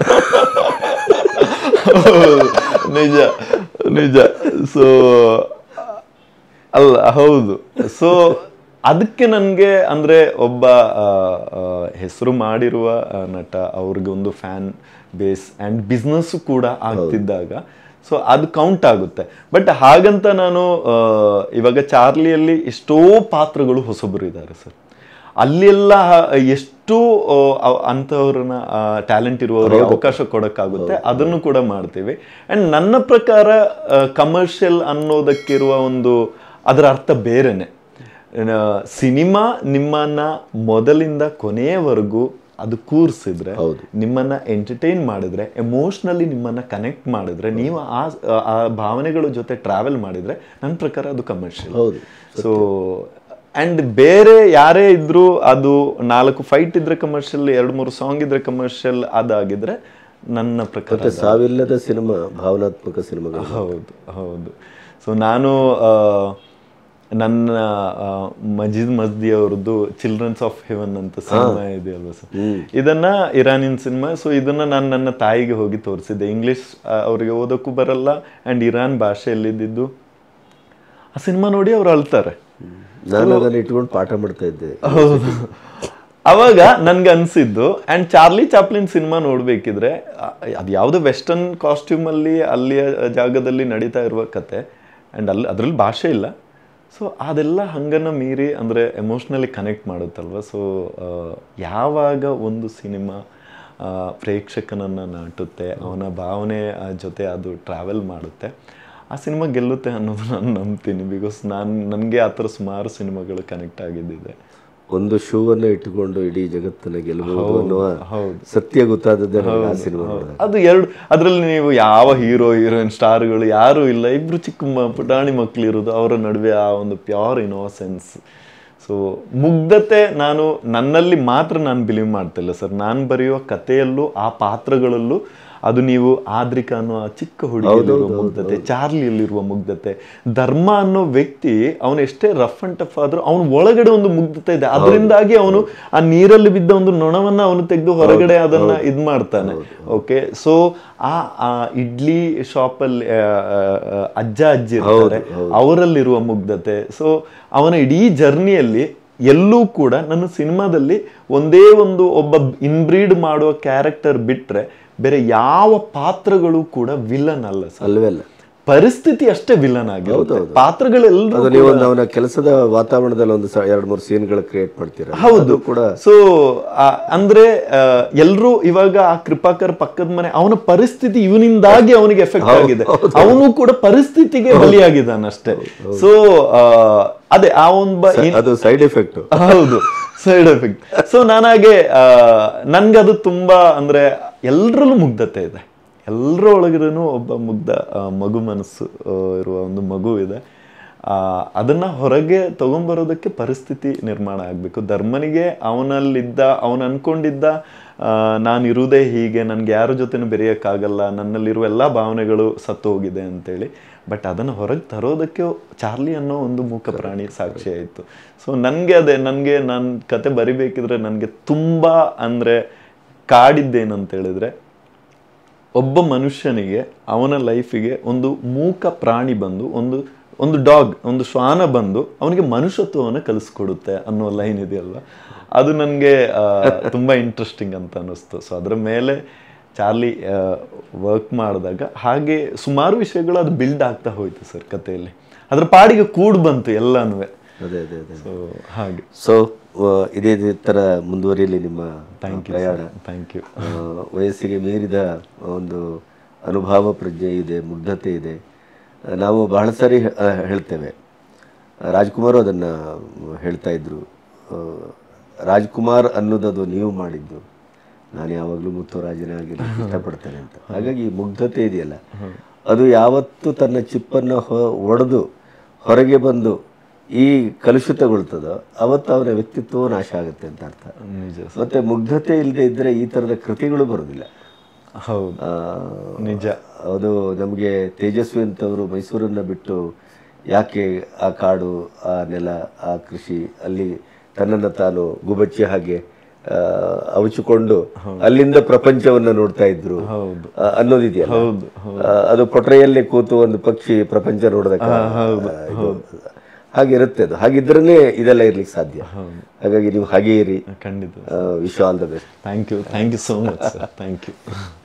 ನಿಜ ನಿಜ ಸೊ ಅಲ್ಲ ಹೌದು ಸೊ ಅದಕ್ಕೆ ನನಗೆ ಅಂದ್ರೆ ಒಬ್ಬ ಹೆಸರು ಮಾಡಿರುವ ಆ, ನಟ ಅವ್ರಿಗೆ ಒಂದು ಫ್ಯಾನ್ ಬೇಸ್ ಆ್ಯಂಡ್ ಬಿಸ್ನೆಸ್ ಕೂಡ ಆಗ್ತಿದ್ದಾಗ ಸೊ ಅದು ಕೌಂಟ್ ಆಗುತ್ತೆ ಬಟ್ ಹಾಗಂತ ನಾನು ಆ, ಇವಾಗ ಚಾರ್ಲಿಯಲ್ಲಿ ಎಷ್ಟೋ ಪಾತ್ರಗಳು ಹೊಸಬರು ಇದ್ದಾರೆ ಸರ್ ಅಲ್ಲೆಲ್ಲ ಎಷ್ಟು ಆ, ಅವ್- ಅಂಥವ್ರನ್ನ ಟ್ಯಾಲೆಂಟ್ ಇರುವವರಿಗೆ ಅವಕಾಶ ಕೊಡೋಕ್ಕಾಗುತ್ತೆ ಅದನ್ನು ಕೂಡ ಮಾಡ್ತೀವಿ ಆ್ಯಂಡ್ ನನ್ನ ಪ್ರಕಾರ ಕಮರ್ಷಿಯಲ್ ಅನ್ನೋದಕ್ಕಿರುವ ಒಂದು ಅದರ ಅರ್ಥ ಬೇರೆನೆ ಸಿನಿಮಾ ನಿಮ್ಮನ್ನ ಮೊದಲಿಂದ ಕೊನೆಯವರೆಗೂ ಅದು ಕೂರಿಸಿದ್ರೆ ನಿಮ್ಮನ್ನ ಎಂಟರ್ಟೈನ್ ಮಾಡಿದ್ರೆ ಎಮೋಷ್ನಲಿ ನಿಮ್ಮನ್ನ ಕನೆಕ್ಟ್ ಮಾಡಿದ್ರೆ ನೀವು ಆ ಆ ಭಾವನೆಗಳ ಜೊತೆ ಟ್ರಾವೆಲ್ ಮಾಡಿದ್ರೆ ನನ್ನ ಪ್ರಕಾರ ಅದು ಕಮರ್ಷಿಯಲ್ ಹೌದು ಸೊ ಅಂಡ್ ಬೇರೆ ಯಾರೇ ಇದ್ರು ಅದು ನಾಲ್ಕು ಫೈಟ್ ಇದ್ರೆ ಕಮರ್ಷಿಯಲ್ ಎರಡು ಮೂರು ಸಾಂಗ್ ಇದ್ರೆ ಕಮರ್ಷಿಯಲ್ ಅದಾಗಿದ್ರೆ ನನ್ನ ಪ್ರಕಾರ ಮತ್ತೆ ಸಾವಿಲ್ಲದ ಸಿನಿಮಾ ಭಾವನಾತ್ಮಕ ಸಿನಿಮಾಗಳು ಹೌದು ಹೌದು ಸೊ ನಾನು ಆ, ನನ್ನ ಆ, ಮಜೀದ್ ಮಸ್ದಿ ಅವ್ರದ್ದು ಚಿಲ್ಡ್ರನ್ಸ್ ಆಫ್ ಹೆವನ್ ಅಂತ ಸಿನಿಮಾ ಇದೆಯಲ್ವಾ ಸರ್ ಇದನ್ನ ಇರಾನಿಯನ್ ಸಿನಿಮಾ ಸೊ ಇದನ್ನ ನಾನು ನನ್ನ ತಾಯಿಗೆ ಹೋಗಿ ತೋರಿಸಿದ್ದೆ ಇಂಗ್ಲಿಷ್ ಅವರಿಗೆ ಓದೋಕ್ಕೂ ಬರಲ್ಲ ಅಂಡ್ ಇರಾನ್ ಭಾಷೆಯಲ್ಲಿದ್ದು ಆ ಸಿನಿಮಾ ನೋಡಿ ಅವ್ರು ಅಳ್ತಾರೆ ನಾನು ಅದನ್ನ ಇಟ್ಕೊಂಡು ಪಾಠ ಮಾಡ್ತಾ ಇದ್ದೆ ಹೌದು ಅವಾಗ ನನ್ಗೆ ಅನ್ಸಿದ್ದು ಅಂಡ್ ಚಾರ್ಲಿ ಚಾಪ್ಲಿನ್ ಸಿನಿಮಾ ನೋಡ್ಬೇಕಿದ್ರೆ ಅದು ಯಾವುದೋ ವೆಸ್ಟರ್ನ್ ಕಾಸ್ಟ್ಯೂಮ್ ಅಲ್ಲಿ ಅಲ್ಲಿಯ ಜಾಗದಲ್ಲಿ ನಡೀತಾ ಇರುವ ಕತೆ ಅಂಡ್ ಅಲ್ಲಿ ಅದ್ರಲ್ಲಿ ಭಾಷೆ ಇಲ್ಲ ಸೊ ಅದೆಲ್ಲ ಹಂಗನ್ನ ಮೀರಿ ಅಂದ್ರೆ ಎಮೋಷ್ನಲಿ ಕನೆಕ್ಟ್ ಮಾಡುತ್ತಲ್ವ ಸೊ ಯಾವಾಗ ಒಂದು ಸಿನಿಮಾ ಪ್ರೇಕ್ಷಕನನ್ನ ನಾಟುತ್ತೆ ಅವನ ಭಾವನೆ ಆ, ಜೊತೆ ಅದು ಟ್ರಾವೆಲ್ ಮಾಡುತ್ತೆ ಆ ಸಿನಿಮಾ ಗೆಲ್ಲುತ್ತೆ ಅನ್ನೋದು ನಾನು ನಂಬ್ತೀನಿ ಬಿಕಾಸ್ ನಾನು ನನಗೆ ಆ ಥರ ಸುಮಾರು ಸಿನಿಮಾಗಳು ಕನೆಕ್ಟ್ ಆಗಿದ್ದಿದೆ ಒಂದು ಶೂ ಅನ್ನು ಇಟ್ಟುಕೊಂಡು ಇಡೀ ಜಗತ್ತನ್ನ ಗೆಲ್ಲಬಹುದು ಅನ್ನುವ ಹೌದು. ಸತ್ಯ ಗೊತ್ತಾದದ್ದೇ ನನಗೆ ಆ ಸಿನಿಮಾ ನೋಡಿದಾಗ ಅದು ಎರಡು ಅದರಲ್ಲಿ ನೀವು ಯಾವ ಹೀರೋ ಹೀರೋಯಿನ್ ಸ್ಟಾರ್ಗಳು ಯಾರೂ ಇಲ್ಲ ಇಬ್ರು ಚಿಕ್ಕ ಮ- ಪುಟಾಣಿ ಮಕ್ಳು ಇರೋದು ಅವರ ನಡುವೆ ಆ ಒಂದು ಪ್ಯೂರ್ ಇನೋಸೆನ್ಸ್ ಸೊ ಮುಗ್ಧತೆ ನಾನು ನನ್ನಲ್ಲಿ ಮಾತ್ರ ನಾನು ಬಿಲೀವ್ ಮಾಡ್ತಿಲ್ಲ ಸರ್ ನಾನು ಬರೆಯುವ ಕಥೆಯಲ್ಲೂ ಆ ಪಾತ್ರಗಳಲ್ಲೂ ಅದು ನೀವು ಆದ್ರಿಕಾ ಅನ್ನೋ ಆ ಚಿಕ್ಕ ಹುಡುಗಿಯಲ್ಲಿರುವ ಮುಗ್ಧತೆ ಚಾರ್ಲಿಯಲ್ಲಿರುವ ಮುಗ್ಧತೆ ಧರ್ಮ ಅನ್ನೋ ವ್ಯಕ್ತಿ ಅವನು ಎಷ್ಟೇ ರಫ್ ಅಂಡ್ ಟಫ್ ಆದ್ರೂ ಅವನ ಒಳಗಡೆ ಒಂದು ಮುಗ್ಧತೆ ಇದೆ ಅದರಿಂದಾಗಿ ಅವನು ಆ ನೀರಲ್ಲಿ ಬಿದ್ದ ಒಂದು ನೊಣವನ್ನ ಅವನು ತೆಗೆದು ಹೊರಗಡೆ ಅದನ್ನ ಇದ್ ಮಾಡ್ತಾನೆ ಓಕೆ ಸೊ ಆ ಆ ಇಡ್ಲಿ ಶಾಪಲ್ಲಿ ಅಜ್ಜ ಅಜ್ಜಿ ಇರ್ತಾರೆ ಅವರಲ್ಲಿರುವ ಮುಗ್ಧತೆ ಸೊ ಅವನ ಇಡೀ ಜರ್ನಿಯಲ್ಲಿ ಎಲ್ಲೂ ಕೂಡ ನನ್ನ ಸಿನಿಮಾದಲ್ಲಿ ಒಂದೇ ಒಂದು ಒಬ್ಬ ಇನ್ಬ್ರೀಡ್ ಮಾಡುವ ಕ್ಯಾರೆಕ್ಟರ್ ಬಿಟ್ರೆ ಬೇರೆ ಯಾವ ಪಾತ್ರಗಳು ಕೂಡ ವಿಲನ್ ಅಲ್ಲ ಸರ್ ಅಲ್ವೇ ಅಲ್ಲ ಪರಿಸ್ಥಿತಿ ಅಷ್ಟೇ ವಿಲನ್ ಆಗಿರುತ್ತೆ ಪಾತ್ರಗಳೆಲ್ಲರೂ ಅದು ನೀವು ಒಂದು ಅವನ ಕೆಲಸದ ವಾತಾವರಣದಲ್ಲಿ ಒಂದು ಸ- ಎರಡು ಮೂರು ಸೀನ್ಗಳು ಕ್ರಿಯೇಟ್ ಮಾಡ್ತೀರಾ ಹೌದು ಕೂಡ ಸೊ ಅಂದ್ರೆ ಎಲ್ರು ಇವಾಗ ಆ ಕೃಪಾಕರ್ ಪಕ್ಕದ ಮನೆ ಅವನ ಪರಿಸ್ಥಿತಿ ಇವನಿಂದಾಗಿ ಅವನಿಗೆ ಎಫೆಕ್ಟ್ ಆಗಿದೆ ಅವನು ಕೂಡ ಪರಿಸ್ಥಿತಿಗೆ ಬಲಿಯಾಗಿದ್ದಾನಷ್ಟೇ ಸೊ ಅದೇ ಆ ಒಂದು ಅದು ಸೈಡ್ ಎಫೆಕ್ಟ್ ಹೌದು ಸೈಡ್ ಎಫೆಕ್ಟ್ ಸೊ ನಾನಾಗೆ ಆ, ನನ್ಗದು ತುಂಬಾ ಅಂದ್ರೆ ಎಲ್ಲರಲ್ಲೂ ಮುಗ್ಧತೆ ಇದೆ ಎಲ್ಲರ ಒಳಗಿರೂ ಒಬ್ಬ ಮುಗ್ಧ ಆ, ಮಗು ಮನಸ್ಸು ಆ, ಇರುವ ಒಂದು ಮಗು ಇದೆ ಆ, ಅದನ್ನ ಹೊರಗೆ ತಗೊಂಬರೋದಕ್ಕೆ ಪರಿಸ್ಥಿತಿ ನಿರ್ಮಾಣ ಆಗಬೇಕು ಧರ್ಮನಿಗೆ ಅವನಲ್ಲಿದ್ದ ಅವನು ಅನ್ಕೊಂಡಿದ್ದ ನಾನು ಇರುವುದೇ ಹೀಗೆ ನನಗೆ ಯಾರ ಜೊತೆನೂ ಬೆರೆಯೋಕ್ಕಾಗಲ್ಲ ನನ್ನಲ್ಲಿರುವ ಎಲ್ಲ ಭಾವನೆಗಳು ಸತ್ತು ಹೋಗಿದೆ ಅಂತೇಳಿ ಬಟ್ ಅದನ್ನು ಹೊರಗೆ ತರೋದಕ್ಕೆ ಚಾರ್ಲಿ ಅನ್ನೋ ಒಂದು ಮೂಕ ಪ್ರಾಣಿ ಸಾಕ್ಷಿ ಆಯಿತು ಸೊ ನನಗೆ ಅದೇ ನನಗೆ ನಾನು ಕತೆ ಬರಿಬೇಕಿದ್ರೆ ನನಗೆ ತುಂಬ ಅಂದರೆ ಕಾಡಿದ್ದೇನಂತ ಹೇಳಿದ್ರೆ ಒಬ್ಬ ಮನುಷ್ಯನಿಗೆ ಅವನ ಲೈಫಿಗೆ ಒಂದು ಮೂಕ ಪ್ರಾಣಿ ಬಂದು ಒಂದು ಒಂದು ಡಾಗ್ ಒಂದು ಶ್ವಾನ ಬಂದು ಅವನಿಗೆ ಮನುಷ್ಯತ್ವವನ್ನು ಕಲಿಸ್ಕೊಡುತ್ತೆ ಅನ್ನೋ ಲೈನ್ ಇದೆಯಲ್ಲ ಅದು ನನಗೆ ತುಂಬ ಇಂಟ್ರೆಸ್ಟಿಂಗ್ ಅಂತ ಅನ್ನಿಸ್ತು ಸೊ ಅದರ ಮೇಲೆ ಚಾರ್ಲಿ ವರ್ಕ್ ಮಾಡಿದಾಗ ಹಾಗೆ ಸುಮಾರು ವಿಷಯಗಳು ಅದು ಬಿಲ್ಡ್ ಆಗ್ತಾ ಹೋಯ್ತು ಸರ್ ಕಥೆಯಲ್ಲಿ ಅದ್ರ ಪಾಡಿಗೆ ಕೂಡ್ ಬಂತು ಎಲ್ಲನೂ ಅದೇ ಅದೇ ಅದೇ ಸೊ ಹಾಗೆ ಸೊ ಇದೇ ಇದೇ ಥರ ಮುಂದುವರಿಯಲಿ ನಿಮ್ಮ ಥ್ಯಾಂಕ್ ಯು ಪ್ರಯಾಣ ಥ್ಯಾಂಕ್ ಯು ಆ, ವಯಸ್ಸಿಗೆ ಮೀರಿದ ಒಂದು ಅನುಭವ ಪ್ರಜ್ಞೆ ಇದೆ ಮುಗ್ಧತೆ ಇದೆ ಆ, ನಾವು ಬಹಳ ಸಾರಿ ಹೇ- ಆ, ಹೇಳ್ತೇವೆ ರಾಜ್ಕುಮಾರ್ ಅದನ್ನ ಹೇಳ್ತಾ ಇದ್ರು ಆ, ರಾಜ್ಕುಮಾರ್ ಅನ್ನೋದದು ನೀವು ಮಾಡಿದ್ದು ನಾನು ಯಾವಾಗಲೂ ಮುತ್ತುರಾಜನೇ ಆಗಿರಲಿಕ್ಕೆ ಇಷ್ಟಪಡ್ತೇನೆ ಅಂತ ಹಾಗಾಗಿ ಈ ಮುಗ್ಧತೆ ಇದೆಯಲ್ಲ ಅದು ಯಾವತ್ತು ತನ್ನ ಚಿಪ್ಪನ್ನು ಒಡೆದು ಹೊರಗೆ ಬಂದು ಈ ಕಲುಷಿತಗೊಳ್ತದೋ ಅವತ್ತು ಅವನ ವ್ಯಕ್ತಿತ್ವ ನಾಶ ಆಗುತ್ತೆ ಅಂತ ಅರ್ಥ ನಿಜ ಮತ್ತೆ ಮುಗ್ಧತೆ ಇಲ್ಲದೆ ಇದ್ರೆ ಈ ಥರದ ಕೃತಿಗಳು ಬರೋದಿಲ್ಲ ಹೌದು ಆ, ನಿಜ ಅದು ನಮಗೆ ತೇಜಸ್ವಿ ಅಂತವರು ಮೈಸೂರನ್ನ ಬಿಟ್ಟು ಯಾಕೆ ಆ ಕಾಡು ಆ ನೆಲ ಆ ಕೃಷಿ ಅಲ್ಲಿ ತನ್ನನ್ನು ತಾನು ಗುಬಚ್ಚಿ ಹಾಗೆ ಆ, ಅವಚಿಕೊಂಡು ಅಲ್ಲಿಂದ ಪ್ರಪಂಚವನ್ನ ನೋಡ್ತಾ ಇದ್ರು ಹೌದು ಆ, ಅನ್ನೋದಿದೆಯಲ್ಲ ಹೌದು ಆ, ಅದು ಕೊಟ್ರೆಯಲ್ಲೇ ಕೂತು ಒಂದು ಪಕ್ಷಿ ಪ್ರಪಂಚ ನೋಡೋದಕ್ಕೆ ಹಾಗಿರುತ್ತೆ ಅದು ಹಾಗಿದ್ರೇ ಇದೆಲ್ಲ ಇರ್ಲಿಕ್ಕೆ ಸಾಧ್ಯ ಹಾಗಾಗಿ ನೀವು ಹಾಗೆ ಇರಿ ಖಂಡಿತ wish all the best thank you thank you so much sir thank you